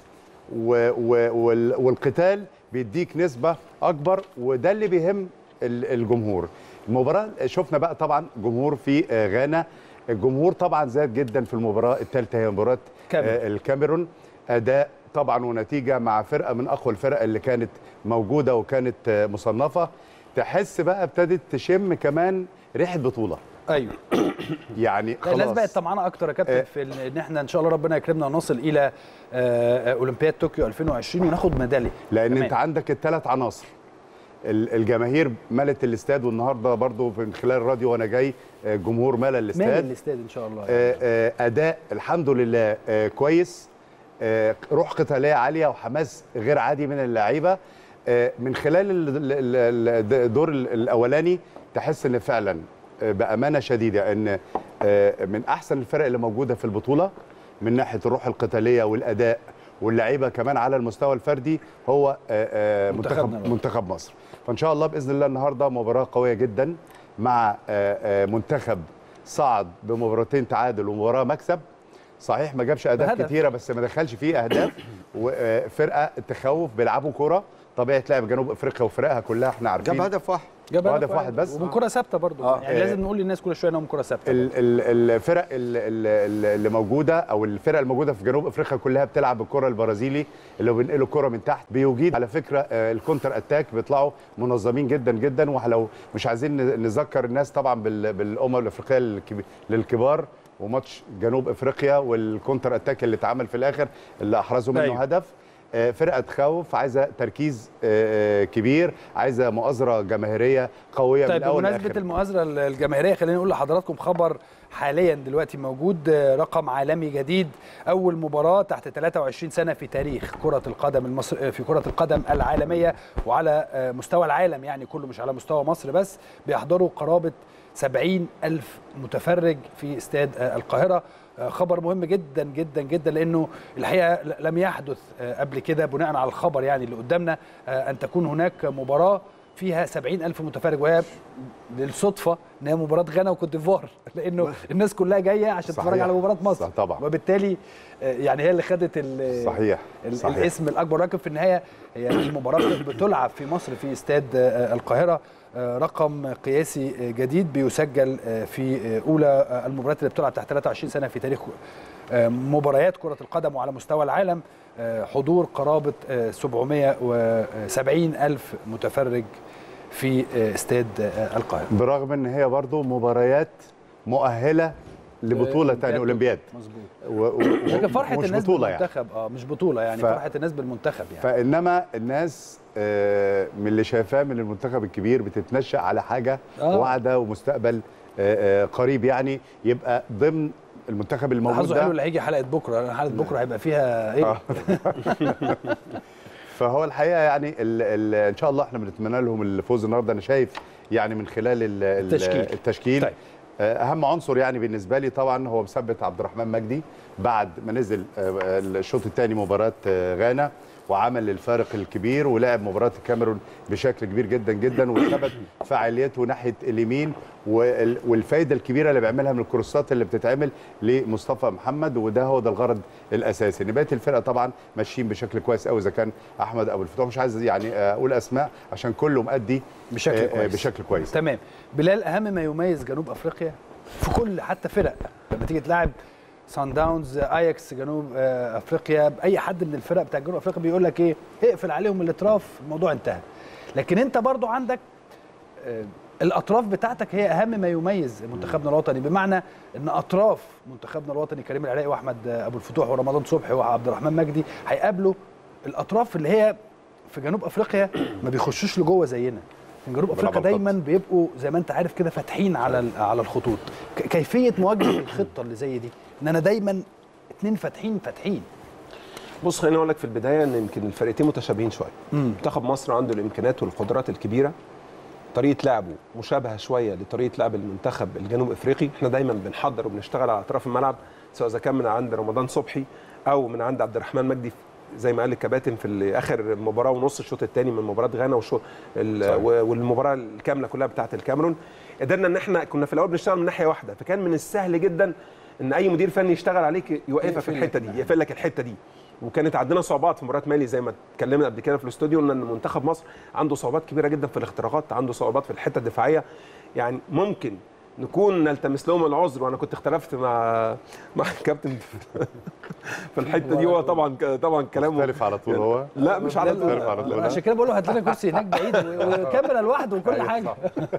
و و وال والقتال بيديك نسبه اكبر وده اللي بيهم ال- الجمهور المباراه شفنا بقى طبعا جمهور في آه، غانا الجمهور طبعا زاد جدا في المباراه الثالثه هي مباراه كاميرون. آه، الكاميرون اداء طبعا ونتيجه مع فرقه من اقوى الفرق اللي كانت موجوده وكانت آه، مصنفه تحس بقى ابتدت تشم كمان ريحه بطوله ايوه يعني لا، خلاص الناس بقت طمعانه اكتر يا كابتن آه. في ال- ان احنا ان شاء الله ربنا يكرمنا ونصل الى آه، آه، اولمبياد طوكيو 2020 وناخد ميداليه لان كمان. انت عندك الثلاث عناصر ال- الجماهير ملت الاستاد والنهارده برضو من خلال الراديو وانا جاي آه، الجمهور ملى مال الاستاد الاستاد ان شاء الله آه، آه، اداء الحمد لله آه، كويس آه، روح قتاليه عاليه وحماس غير عادي من اللعيبه آه، من خلال ال- ال- ال- الدور ال- الاولاني تحس ان فعلا آه، بامانه شديده ان آه، من احسن الفرق اللي موجوده في البطوله من ناحيه الروح القتاليه والاداء واللعيبه كمان على المستوى الفردي هو آه، آه، منتخبنا منتخب الوطني. منتخب مصر فان شاء الله باذن الله النهارده مباراه قويه جدا مع آه، آه، منتخب صعد بمباراتين تعادل ومباراه مكسب صحيح ما جابش اهداف بهدف. كتيره بس ما دخلش فيه اهداف وفرقه تخوف بيلعبوا كوره طبيعه لعب جنوب افريقيا وفرقها كلها احنا عارفين جاب هدف واحد جاب هدف واحد بس؟ ومن كره ثابته برضه آه. يعني آه. لازم نقول للناس كل شويه انهم كره ثابته ال- ال- الفرق ال- ال- اللي موجوده او الفرق الموجوده في جنوب افريقيا كلها بتلعب بالكره البرازيلي اللي هو بينقلوا الكره من تحت بيجيد على فكره آه، الكونتر اتاك بيطلعوا منظمين جدا جدا ولو مش عايزين ن- نذكر الناس طبعا بال- بالامم الافريقيه الكب- للكبار وماتش جنوب افريقيا والكونتر اتاك اللي اتعمل في الاخر اللي احرزوا منه أيوة. هدف آه، فرقه تخوف عايزه تركيز آه، آه، كبير عايزه مؤازره جماهيريه قويه من طيب الاول بمناسبه للاخر المؤازره الجماهيريه خلينا نقول لحضراتكم خبر حاليا دلوقتي موجود آه، رقم عالمي جديد اول مباراه تحت 23 سنه في تاريخ كره القدم المصر آه، في كره القدم العالميه وعلى آه، مستوى العالم يعني كله مش على مستوى مصر بس بيحضروا قرابه 70 ألف متفرج في استاد آه، القاهرة آه، خبر مهم جدا جدا جدا لأنه الحقيقة ل- لم يحدث آه، قبل كده بناء على الخبر يعني اللي قدامنا آه، أن تكون هناك مباراة فيها 70 ألف متفرج وهي للصدفة إن هي مباراة غانا وكوت ديفوار لأنه الناس كلها جاية عشان صحيح. تتفرج على مباراة مصر صح طبعا. وبالتالي آه، يعني هي اللي خدت ال- صحيح ال- صحيح. الاسم الاكبر لكن في النهايه هي المباراه بتلعب في مصر في استاد آه، القاهره آه، رقم قياسي آه، جديد بيسجل آه، في آه، اولى آه، المباريات اللي بتلعب تحت 23 سنه في تاريخ آه، مباريات كره القدم وعلى مستوى العالم آه، حضور قرابه آه، 770 الف متفرج في آه، استاد آه، القاهره برغم ان هي برضو مباريات مؤهله لبطوله تاني اولمبياد مظبوط و... و... لكن فرحه مش الناس بطوله يعني بالمنتخب اه مش بطوله يعني ف- فرحه الناس بالمنتخب يعني فانما الناس آه، من اللي شايفاه من المنتخب الكبير بتتنشأ على حاجه آه. واعده ومستقبل آه، آه، قريب يعني يبقى ضمن المنتخب الموجود حظه حلو ده اللي هيجي حلقه بكره حلقه بكره هيبقى فيها ايه آه. فهو الحقيقه يعني ال ال ان شاء الله احنا بنتمنى لهم الفوز النهارده انا شايف يعني من خلال ال- ال- التشكيل. التشكيل طيب. آه، اهم عنصر يعني بالنسبه لي طبعا هو مثبت عبد الرحمن مجدي بعد ما نزل آه، الشوط الثاني مباراه آه، غانا وعمل الفارق الكبير ولعب مباراه الكاميرون بشكل كبير جدا جدا وثبت فعاليته ناحيه اليمين وال- والفايده الكبيره اللي بيعملها من الكروسات اللي بتتعمل لمصطفى محمد وده هو ده الغرض الاساسي ان بقيه الفرقه طبعا ماشيين بشكل كويس قوي اذا كان احمد ابو الفتوح مش عايز يعني اقول اسماء عشان كله مؤدي بشكل آه، آه، كويس. بشكل كويس تمام بلال اهم ما يميز جنوب افريقيا في كل حتى فرق لما تيجي تلاعب سان داونز اياكس جنوب آه، افريقيا اي حد من الفرق بتاع جنوب افريقيا بيقول لك ايه اقفل عليهم الاطراف الموضوع انتهى لكن انت برضو عندك آه، الاطراف بتاعتك هي اهم ما يميز منتخبنا الوطني بمعنى ان اطراف منتخبنا الوطني كريم العراقي واحمد آه، ابو الفتوح ورمضان صبحي وعبد الرحمن مجدي هيقابلوا الاطراف اللي هي في جنوب افريقيا ما بيخشوش لجوه زينا في جنوب افريقيا بالعبط. دايما بيبقوا زي ما انت عارف كده فاتحين على ال- على الخطوط ك- كيفيه مواجهه الخطه اللي زي دي ان انا دايما اتنين فاتحين فاتحين بص خليني اقول لك في البدايه ان يمكن الفرقتين متشابهين شويه منتخب مصر عنده الامكانيات والقدرات الكبيره طريقه لعبه مشابهه شويه لطريقه لعب المنتخب الجنوب افريقي احنا دايما بنحضر وبنشتغل على اطراف الملعب سواء اذا كان من عند رمضان صبحي او من عند عبد الرحمن مجدي زي ما قال الكباتن في ال- اخر مباراه ونص الشوط الثاني من مباراه غانا وشو ال- صحيح. و- والمباراه الكامله كلها بتاعه الكاميرون قدرنا ان احنا كنا في الاول بنشتغل من ناحيه واحده فكان من السهل جدا ان اي مدير فني يشتغل عليك يوقفك في يقفل الحته لك. دي يقفل لك الحته دي وكانت عندنا صعوبات في مباراه مالي زي ما اتكلمنا قبل كده في الاستوديو ان منتخب مصر عنده صعوبات كبيره جدا في الاختراقات عنده صعوبات في الحته الدفاعيه يعني ممكن نكون نلتمس لهم العذر وانا كنت اختلفت مع مع الكابتن في الحته دي هو طبعا طبعا كلامه مختلف على طول هو لا مش على طول مختلف على طول. عشان كده بقول له هات لنا كرسي هناك بعيد و- وكاميرا لوحده وكل أيوة حاجه صح.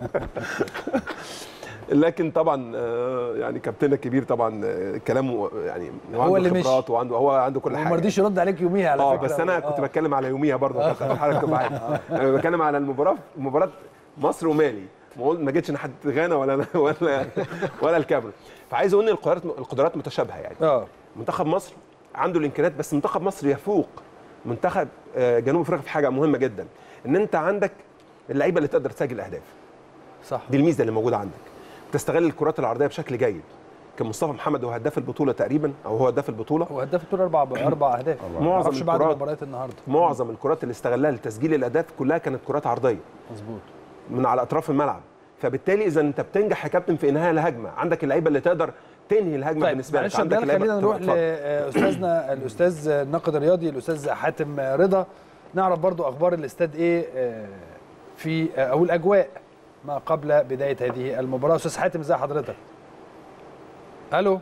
لكن طبعا آه، يعني كابتننا الكبير طبعا آه، كلامه يعني هو عنده اللي مشي. خبرات وعنده هو عنده كل حاجه وما رضيش يرد عليك يوميها على اه فكره بس انا كنت آه. بتكلم على يوميها برضه يا كابتن حضرتك تبقى عارف انا بتكلم على المباراه مباراه مصر ومالي ما قلت- ما جيتش ناحيه غانا ولا ولا ولا الكاميرون فعايز اقول ان القدرات القدرات متشابهه يعني اه منتخب مصر عنده الامكانيات بس منتخب مصر يفوق منتخب آه، جنوب افريقيا في حاجه مهمه جدا ان انت عندك اللعيبه اللي تقدر تسجل اهداف صح دي الميزه اللي موجوده عندك تستغل الكرات العرضيه بشكل جيد كان مصطفى محمد هو هداف البطوله تقريبا او هو هداف البطوله هو هداف البطوله اربع اربع اهداف معظم معظم بعد الكرات- مباريات النهارده معظم الكرات اللي استغلها لتسجيل الاهداف كلها كانت كرات عرضيه مظبوط من على اطراف الملعب فبالتالي اذا انت بتنجح يا كابتن في انهاء الهجمه عندك اللعيبه اللي تقدر تنهي الهجمه طيب بالنسبه لك معلش يا عندك بلال اللعيبة- خلينا نروح اتفضل. لاستاذنا الاستاذ الناقد الرياضي الاستاذ حاتم رضا نعرف برضو اخبار الاستاد ايه آه، في آه، او الاجواء ما قبل بدايه هذه المباراه استاذ حاتم ازي حضرتك الو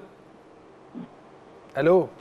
الو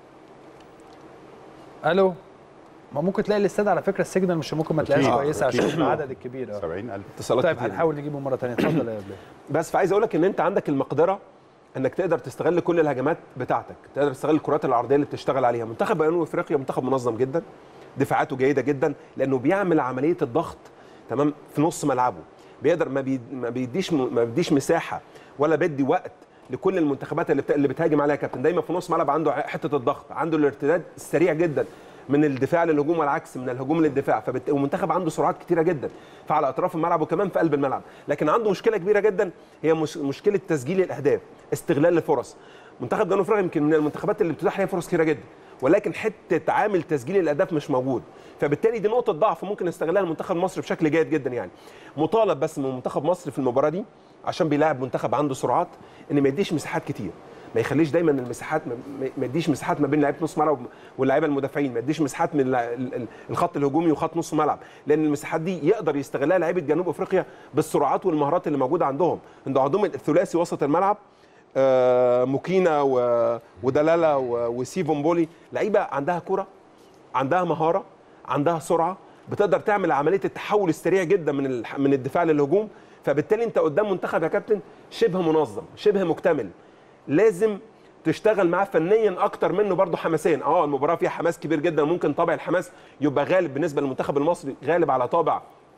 الو ما ممكن تلاقي الاستاد على فكره السيجنال مش ممكن ما تلاقيهاش أكيد. كويسه عشان أكيد. العدد الكبير اه 70000 اتصالات طيب كتير. هنحاول نجيبه مره ثانيه اتفضل يا بلال بس فعايز اقول لك ان انت عندك المقدره انك تقدر تستغل كل الهجمات بتاعتك تقدر تستغل الكرات العرضيه اللي بتشتغل عليها منتخب جنوب افريقيا منتخب منظم جدا دفاعاته جيده جدا لانه بيعمل عمليه الضغط تمام في نص ملعبه بيقدر ما, بي ما بيديش ما بيديش مساحه ولا بيدي وقت لكل المنتخبات اللي بت... اللي بتهاجم عليها كابتن دايما في نص ملعب عنده حته الضغط عنده الارتداد السريع جدا من الدفاع للهجوم والعكس من الهجوم للدفاع فبت... ومنتخب عنده سرعات كتيره جدا فعلى اطراف الملعب وكمان في قلب الملعب لكن عنده مشكله كبيره جدا هي مش... مشكله تسجيل الاهداف استغلال الفرص منتخب جنوب افريقيا يمكن من المنتخبات اللي بتتاح ليها فرص كتيره جدا ولكن حته عامل تسجيل الاهداف مش موجود فبالتالي دي نقطه ضعف ممكن يستغلها المنتخب المصري بشكل جيد جدا يعني مطالب بس من منتخب مصر في المباراه دي عشان بيلاعب منتخب عنده سرعات ان ما يديش مساحات كتير ما يخليش دايما المساحات ما- ما يديش مساحات ما بين لعيبه نص ملعب واللعيبه المدافعين ما يديش مساحات من الع- ال- ال- الخط الهجومي وخط نص ملعب لان المساحات دي يقدر يستغلها لعيبه جنوب افريقيا بالسرعات والمهارات اللي موجوده عندهم عنده عندهم الثلاثي وسط الملعب آه، موكينا و- ودلالا و- وسيفون بولي لعيبه عندها كره عندها مهاره عندها سرعه بتقدر تعمل عمليه التحول السريع جدا من الح- من الدفاع للهجوم فبالتالي انت قدام منتخب يا كابتن شبه منظم شبه مكتمل لازم تشتغل معاه فنيا اكتر منه برضه حماسيا اه المباراه فيها حماس كبير جدا ممكن طابع الحماس يبقى غالب بالنسبه للمنتخب المصري غالب على طابع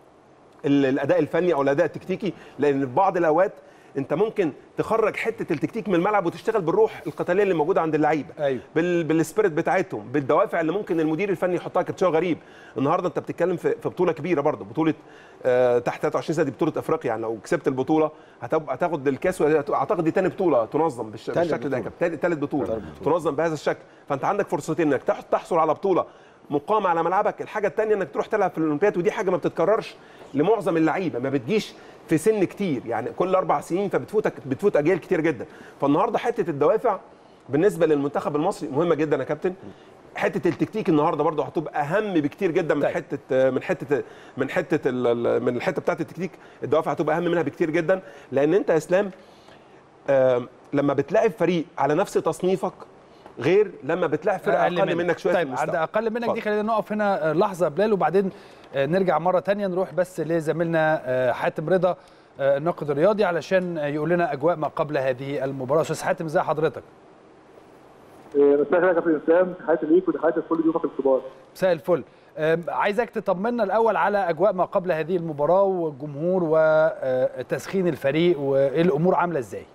ال- الاداء الفني او الاداء التكتيكي لان في بعض الاوقات انت ممكن تخرج حته التكتيك من الملعب وتشتغل بالروح القتاليه اللي موجوده عند اللعيبه أيوة. بال... بالسبيريت بتاعتهم بالدوافع اللي ممكن المدير الفني يحطها كابتن غريب النهارده انت بتتكلم في, في بطوله كبيره برضه بطوله آه تحت 23 سنه دي بطوله افريقيا يعني لو كسبت البطوله هتب... هتاخد الكاس وهت- اعتقد دي تاني بطوله تنظم بالش... تالت بالشكل ده بطولة. تالت تالت بطوله تنظم بهذا الشكل فانت عندك فرصتين انك تح- تحصل على بطوله مقامه على ملعبك الحاجه الثانيه انك تروح تلعب في الاولمبياد ودي حاجه ما بتتكررش لمعظم اللعيبه ما بتجيش في سن كتير يعني كل اربع سنين فبتفوتك بتفوت اجيال كتير جدا فالنهارده حته الدوافع بالنسبه للمنتخب المصري مهمه جدا يا كابتن حته التكتيك النهارده برضه هتبقى اهم بكتير جدا من طيب. حته من حته من حته ال- ال- من الحته بتاعت التكتيك الدوافع هتبقى اهم منها بكتير جدا لان انت يا اسلام آم، لما بتلاعب فريق على نفس تصنيفك غير لما بتلاعب فرقه اقل, منك شويه في طيب عند المستوى اقل منك دي اتفضل. خلينا نقف هنا آه، لحظه يا بلال وبعدين آه، نرجع مره تانية نروح بس لزميلنا آه، حاتم رضا آه، الناقد الرياضي علشان آه، يقول لنا اجواء ما قبل هذه المباراه استاذ حاتم ازي حضرتك مساء الخير يا كابتن اسلام تحياتي ليك وتحياتي لكل ضيوفك الكبار مساء الفل آم، عايزك تطمنا الاول على اجواء ما قبل هذه المباراه والجمهور وتسخين الفريق وايه الامور عامله ازاي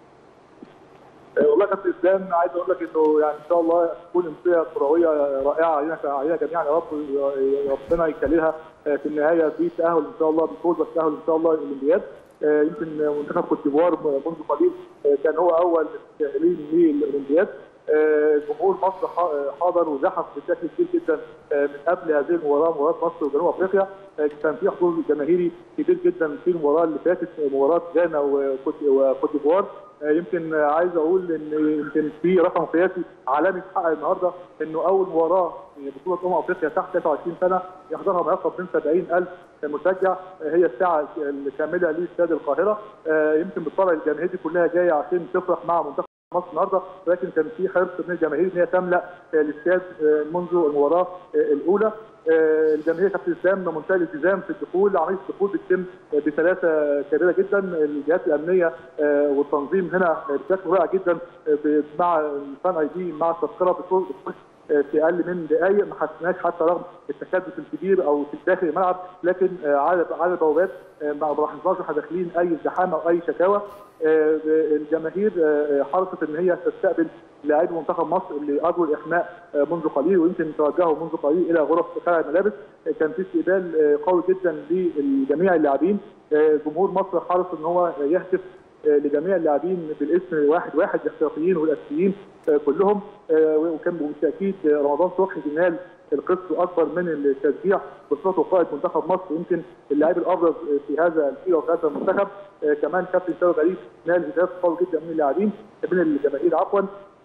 آه، والله يا كابتن اسلام عايز اقول لك انه يعني ان شاء الله تكون امسيه كرويه رائعه علينا علينا جميعا يا رب ربنا يكللها آه، في النهايه بالتاهل ان شاء الله بالفوز والتاهل ان شاء الله للاولمبياد آه، يمكن منتخب كوت ديفوار منذ قليل آه، كان هو اول المتاهلين للاولمبياد آه، جمهور مصر ح- حاضر وزحف بشكل كبير جدا آه، من قبل هذه المباراه مباراه مصر وجنوب افريقيا آه، كان في حضور جماهيري كبير جدا في المباراه اللي فاتت مباراه غانا وكوت وكوت ديفوار آه، يمكن آه، عايز اقول ان يمكن في رقم قياسي عالمي اتحقق النهارده انه اول مباراه في بطوله امم افريقيا تحت 23 سنه يحضرها ما يقرب من 70000 مشجع آه، هي الساعه الكامله لاستاد القاهره آه، يمكن بالطبع الجماهير دي كلها جايه عشان تفرح مع منتخب مصر النهارده ولكن كان في حرص من الجماهير ان هي تملا آه، الاستاد آه، منذ المباراه آه، الاولى آه، الجماهير كابتن اسلام منتهى الالتزام في الدخول عمليه الدخول بتتم آه، بسلاسه كبيره جدا الجهات الامنيه آه، والتنظيم هنا آه، بشكل رائع جدا آه، ب- مع الفان اي دي مع التذكره بتخش آه، في اقل من دقائق ما حسيناش حتى رغم التكدس الكبير او في داخل الملعب لكن آه، على على البوابات آه، ما لاحظناش واحنا داخلين اي ازدحام او اي شكاوى آه، الجماهير آه، حرصت ان هي تستقبل لاعبي منتخب مصر اللي اجروا الاحماء آه، منذ قليل ويمكن توجهوا منذ قليل الى غرف خلع الملابس آه، كان في استقبال آه، قوي جدا لجميع اللاعبين آه، جمهور مصر حرص ان هو يهتف آه، لجميع اللاعبين بالاسم واحد واحد الاحتياطيين والاساسيين آه، كلهم آه، وكان بالتاكيد آه، رمضان صبحي بينال القسط اكبر من التشجيع بصفته قائد منتخب مصر يمكن اللاعب الابرز في هذا الفريق وفي هذا المنتخب آه، كمان كابتن سامي غريب نال هداف قوي جدا من اللاعبين من الجماهير عفوا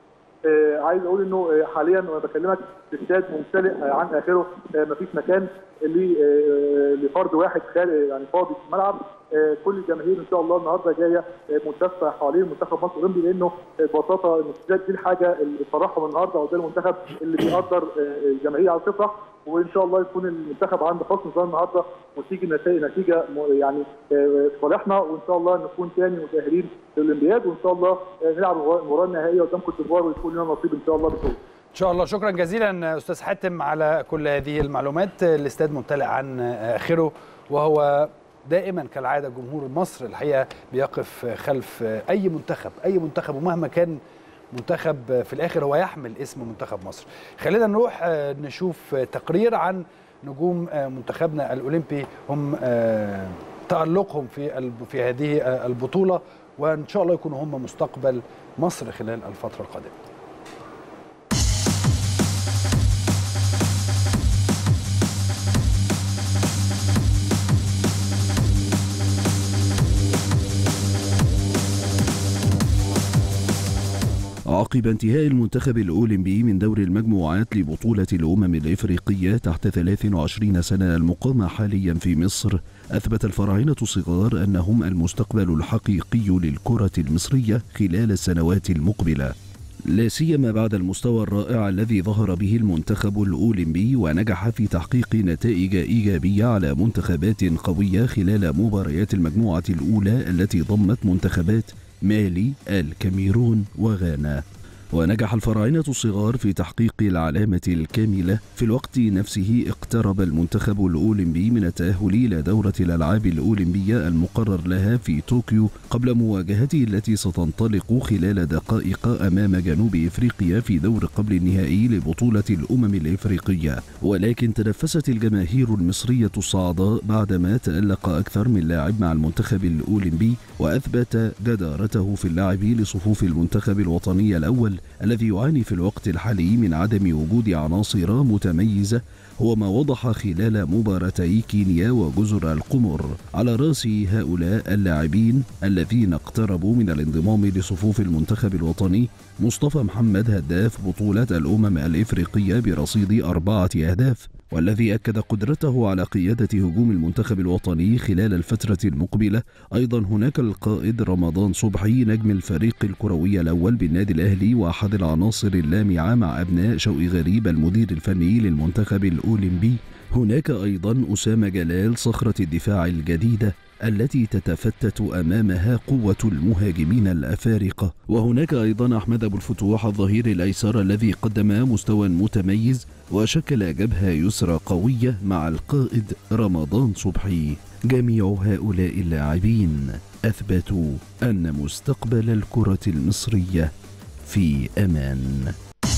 آه، عايز اقول انه آه، حاليا وانا بكلمك الاستاد ممتلئ آه، عن اخره آه، مفيش مكان ل- آه، لفرد واحد خارج يعني فاضي في الملعب آه، كل الجماهير ان شاء الله النهارده جايه آه، ملتفه حوالين منتخب مصر الاولمبي لانه آه، ببساطه الاستاد دي الحاجه اللي بتفرحهم النهارده وده المنتخب اللي بيقدر آه، الجماهير على تفرح وان شاء الله يكون المنتخب عند حسن ظن النهارده وتيجي نتائج نتيجه م- يعني آه، في صالحنا وان شاء الله نكون ثاني متاهلين للاولمبياد وان شاء الله آه، نلعب المباراه النهائيه قدام كوت ديفوار ويكون لنا نصيب ان شاء الله بطوله ان شاء الله شكرا جزيلا استاذ حاتم على كل هذه المعلومات الاستاد ممتلئ عن اخره وهو دائما كالعاده جمهور مصر الحقيقه بيقف خلف اي منتخب اي منتخب ومهما كان منتخب في الاخر هو يحمل اسم منتخب مصر خلينا نروح نشوف تقرير عن نجوم منتخبنا الاولمبي هم تالقهم في الب- في هذه البطوله وان شاء الله يكونوا هم مستقبل مصر خلال الفتره القادمه عقب انتهاء المنتخب الأولمبي من دور المجموعات لبطولة الأمم الإفريقية تحت 23 سنة المقامة حاليا في مصر أثبت الفراعنة الصغار أنهم المستقبل الحقيقي للكرة المصرية خلال السنوات المقبلة لا سيما بعد المستوى الرائع الذي ظهر به المنتخب الأولمبي ونجح في تحقيق نتائج إيجابية على منتخبات قوية خلال مباريات المجموعة الأولى التي ضمت منتخبات مالي، الكاميرون وغانا. ونجح الفراعنة الصغار في تحقيق العلامة الكاملة في الوقت نفسه اقترب المنتخب الأولمبي من التأهل إلى دورة الألعاب الأولمبية المقرر لها في طوكيو قبل مواجهته التي ستنطلق خلال دقائق أمام جنوب إفريقيا في دور قبل النهائي لبطولة الأمم الإفريقية ولكن تنفست الجماهير المصرية الصعداء بعدما تألق أكثر من لاعب مع المنتخب الأولمبي وأثبت جدارته في اللعب لصفوف المنتخب الوطني الأول الذي يعاني في الوقت الحالي من عدم وجود عناصر متميزة هو ما وضح خلال مباراتي كينيا وجزر القمر على رأس هؤلاء اللاعبين الذين اقتربوا من الانضمام لصفوف المنتخب الوطني مصطفى محمد هداف بطولة الأمم الإفريقية برصيد أربعة أهداف والذي أكد قدرته على قيادة هجوم المنتخب الوطني خلال الفترة المقبلة أيضا هناك القائد رمضان صبحي نجم الفريق الكروي الأول بالنادي الأهلي وأحد العناصر اللامعة مع أبناء شوقي غريب المدير الفني للمنتخب الأولمبي هناك أيضا أسامة جلال صخرة الدفاع الجديدة التي تتفتت امامها قوه المهاجمين الافارقه وهناك ايضا احمد ابو الفتوح الظهير الايسر الذي قدم مستوى متميز وشكل جبهه يسرى قويه مع القائد رمضان صبحي جميع هؤلاء اللاعبين اثبتوا ان مستقبل الكره المصريه في امان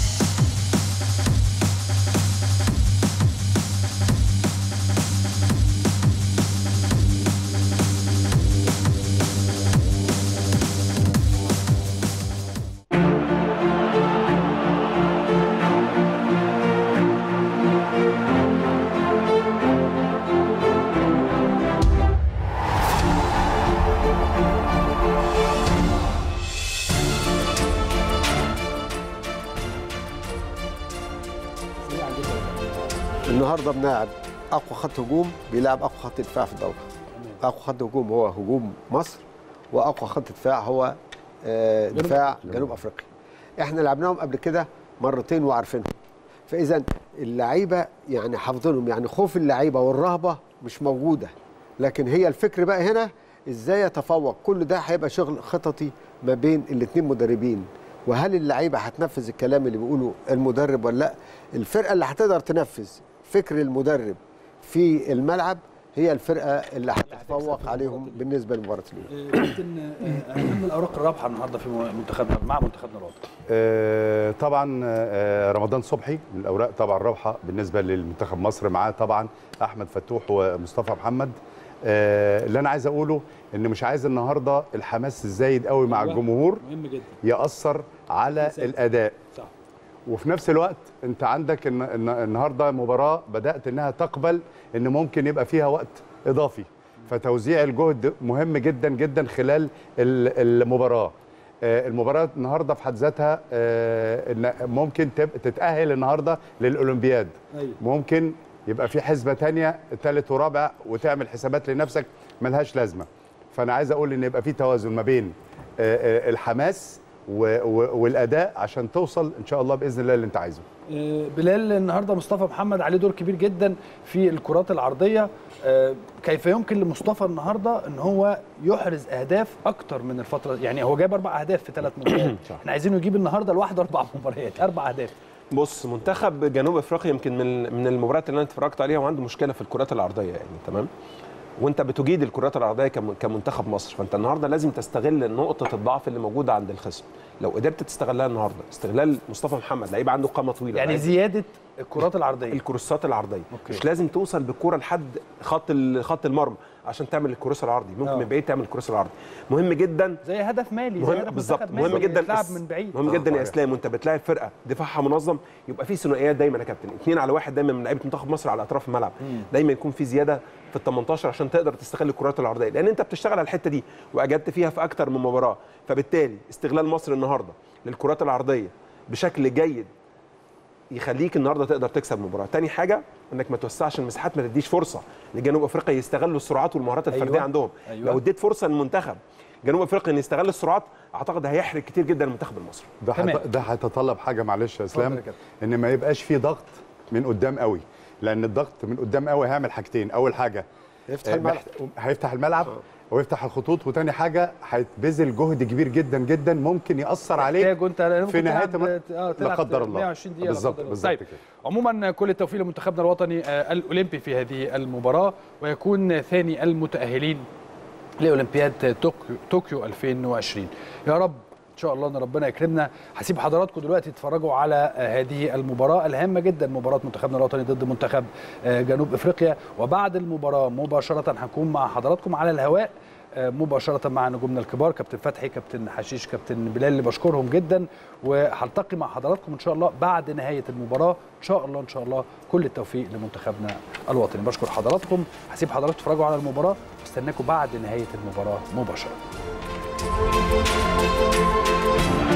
النهارده بنلعب اقوى خط هجوم بيلعب اقوى خط دفاع في الدوري اقوى خط هجوم هو هجوم مصر واقوى خط دفاع هو آه، دفاع جنوب افريقيا احنا لعبناهم قبل كده مرتين وعارفينهم فاذا اللعيبه يعني حافظينهم يعني خوف اللعيبه والرهبه مش موجوده لكن هي الفكر بقى هنا ازاي يتفوق كل ده هيبقى شغل خططي ما بين الاثنين مدربين وهل اللعيبه هتنفذ الكلام اللي بيقوله المدرب ولا لا الفرقه اللي هتقدر تنفذ فكر المدرب في الملعب هي الفرقه اللي هتتفوق عليهم بالنسبه للمباراه الاولى كابتن اهم الاوراق الرابحه النهارده في منتخبنا مع منتخبنا الوطني آه، طبعا آه، رمضان صبحي من الاوراق طبعا رابحه بالنسبه للمنتخب مصر معاه طبعا احمد فتوح ومصطفى محمد آه، اللي انا عايز اقوله ان مش عايز النهارده الحماس الزايد قوي مع الجمهور مهم جدا ياثر على بالظبط. الاداء صح وفي نفس الوقت انت عندك الن- الن- النهارده مباراه بدات انها تقبل ان ممكن يبقى فيها وقت اضافي فتوزيع الجهد مهم جدا جدا خلال ال- المباراه آه، المباراه النهارده في حد ذاتها آه، إن ممكن تب- تتاهل النهارده للاولمبياد أيوة. ممكن يبقى في حسبه تانية ثالث ورابع وتعمل حسابات لنفسك ملهاش لازمه فانا عايز اقول ان يبقى في توازن ما بين آه، آه، الحماس و- و- والاداء عشان توصل ان شاء الله باذن الله اللي انت عايزه آه، بلال النهارده مصطفى محمد عليه دور كبير جدا في الكرات العرضيه آه، كيف يمكن لمصطفى النهارده ان هو يحرز اهداف اكتر من الفتره يعني هو جاب اربع اهداف في ثلاث مباريات صح. احنا عايزينه يجيب النهارده لوحده اربع مباريات اربع اهداف بص منتخب جنوب افريقيا يمكن من من المباريات اللي انا اتفرجت عليها وعنده مشكله في الكرات العرضيه يعني تمام وانت بتجيد الكرات العرضيه كم- كمنتخب مصر فانت النهارده لازم تستغل نقطه الضعف اللي موجوده عند الخصم لو قدرت تستغلها النهارده استغلال مصطفى محمد لعيب عنده قامه طويله يعني لعيب- زياده الكرات العرضيه الكروسات العرضيه أوكي. مش لازم توصل بالكره لحد خط ال- خط المرمى عشان تعمل الكروس العرضي ممكن آه. من بعيد تعمل الكروس العرضي مهم جدا زي هدف مالي زي مهم هدف بالظبط منتخب مهم مالي جدا يتلعب اس- من بعيد مهم آه، جدا يا صحيح. اسلام وانت بتلاعب فرقه دفاعها منظم يبقى في ثنائيات دايما يا كابتن اثنين على واحد دايما من لعيبه منتخب مصر على اطراف الملعب دايما يكون في زياده في ال 18 عشان تقدر تستغل الكرات العرضيه لان انت بتشتغل على الحته دي واجدت فيها في اكتر من مباراه فبالتالي استغلال مصر النهارده للكرات العرضيه بشكل جيد يخليك النهارده تقدر تكسب المباراه تاني حاجه انك ما توسعش المساحات ما تديش فرصه لجنوب افريقيا يستغلوا السرعات والمهارات الفرديه أيوة. عندهم أيوة. لو اديت فرصه للمنتخب جنوب افريقيا ان يستغل السرعات اعتقد هيحرق كتير جدا المنتخب المصري ده تمام. حت- ده هيتطلب حاجه معلش يا اسلام اتفضل يا كابتن. ان ما يبقاش في ضغط من قدام قوي لان الضغط من قدام قوي هيعمل حاجتين اول حاجه يفتح آه، الملعب محت- هيفتح الملعب ويفتح الخطوط وتاني حاجه هيتبذل جهد كبير جدا جدا ممكن ياثر عليك محتاجه انت ممكن في نهاية تلعب- ما- اه لا تلعب قدر الله 120 دقيقه لا بالظبط قدر الله. بالظبط طيب. كده عموما كل التوفيق لمنتخبنا الوطني آه، الاولمبي في هذه المباراه ويكون ثاني المتاهلين لاولمبياد طوكيو طوكيو 2020 يا رب ان شاء الله ان ربنا يكرمنا هسيب حضراتكم دلوقتي تتفرجوا على آه، هذه المباراه الهامه جدا مباراه منتخبنا الوطني ضد منتخب آه، جنوب افريقيا وبعد المباراه مباشره هنكون مع حضراتكم على الهواء آه، مباشرة مع نجومنا الكبار كابتن فتحي كابتن حشيش كابتن بلال اللي بشكرهم جدا وهلتقي مع حضراتكم ان شاء الله بعد نهاية المباراة ان شاء الله ان شاء الله كل التوفيق لمنتخبنا الوطني بشكر حضراتكم هسيب حضراتكم تتفرجوا على المباراة واستناكم بعد نهاية المباراة مباشرة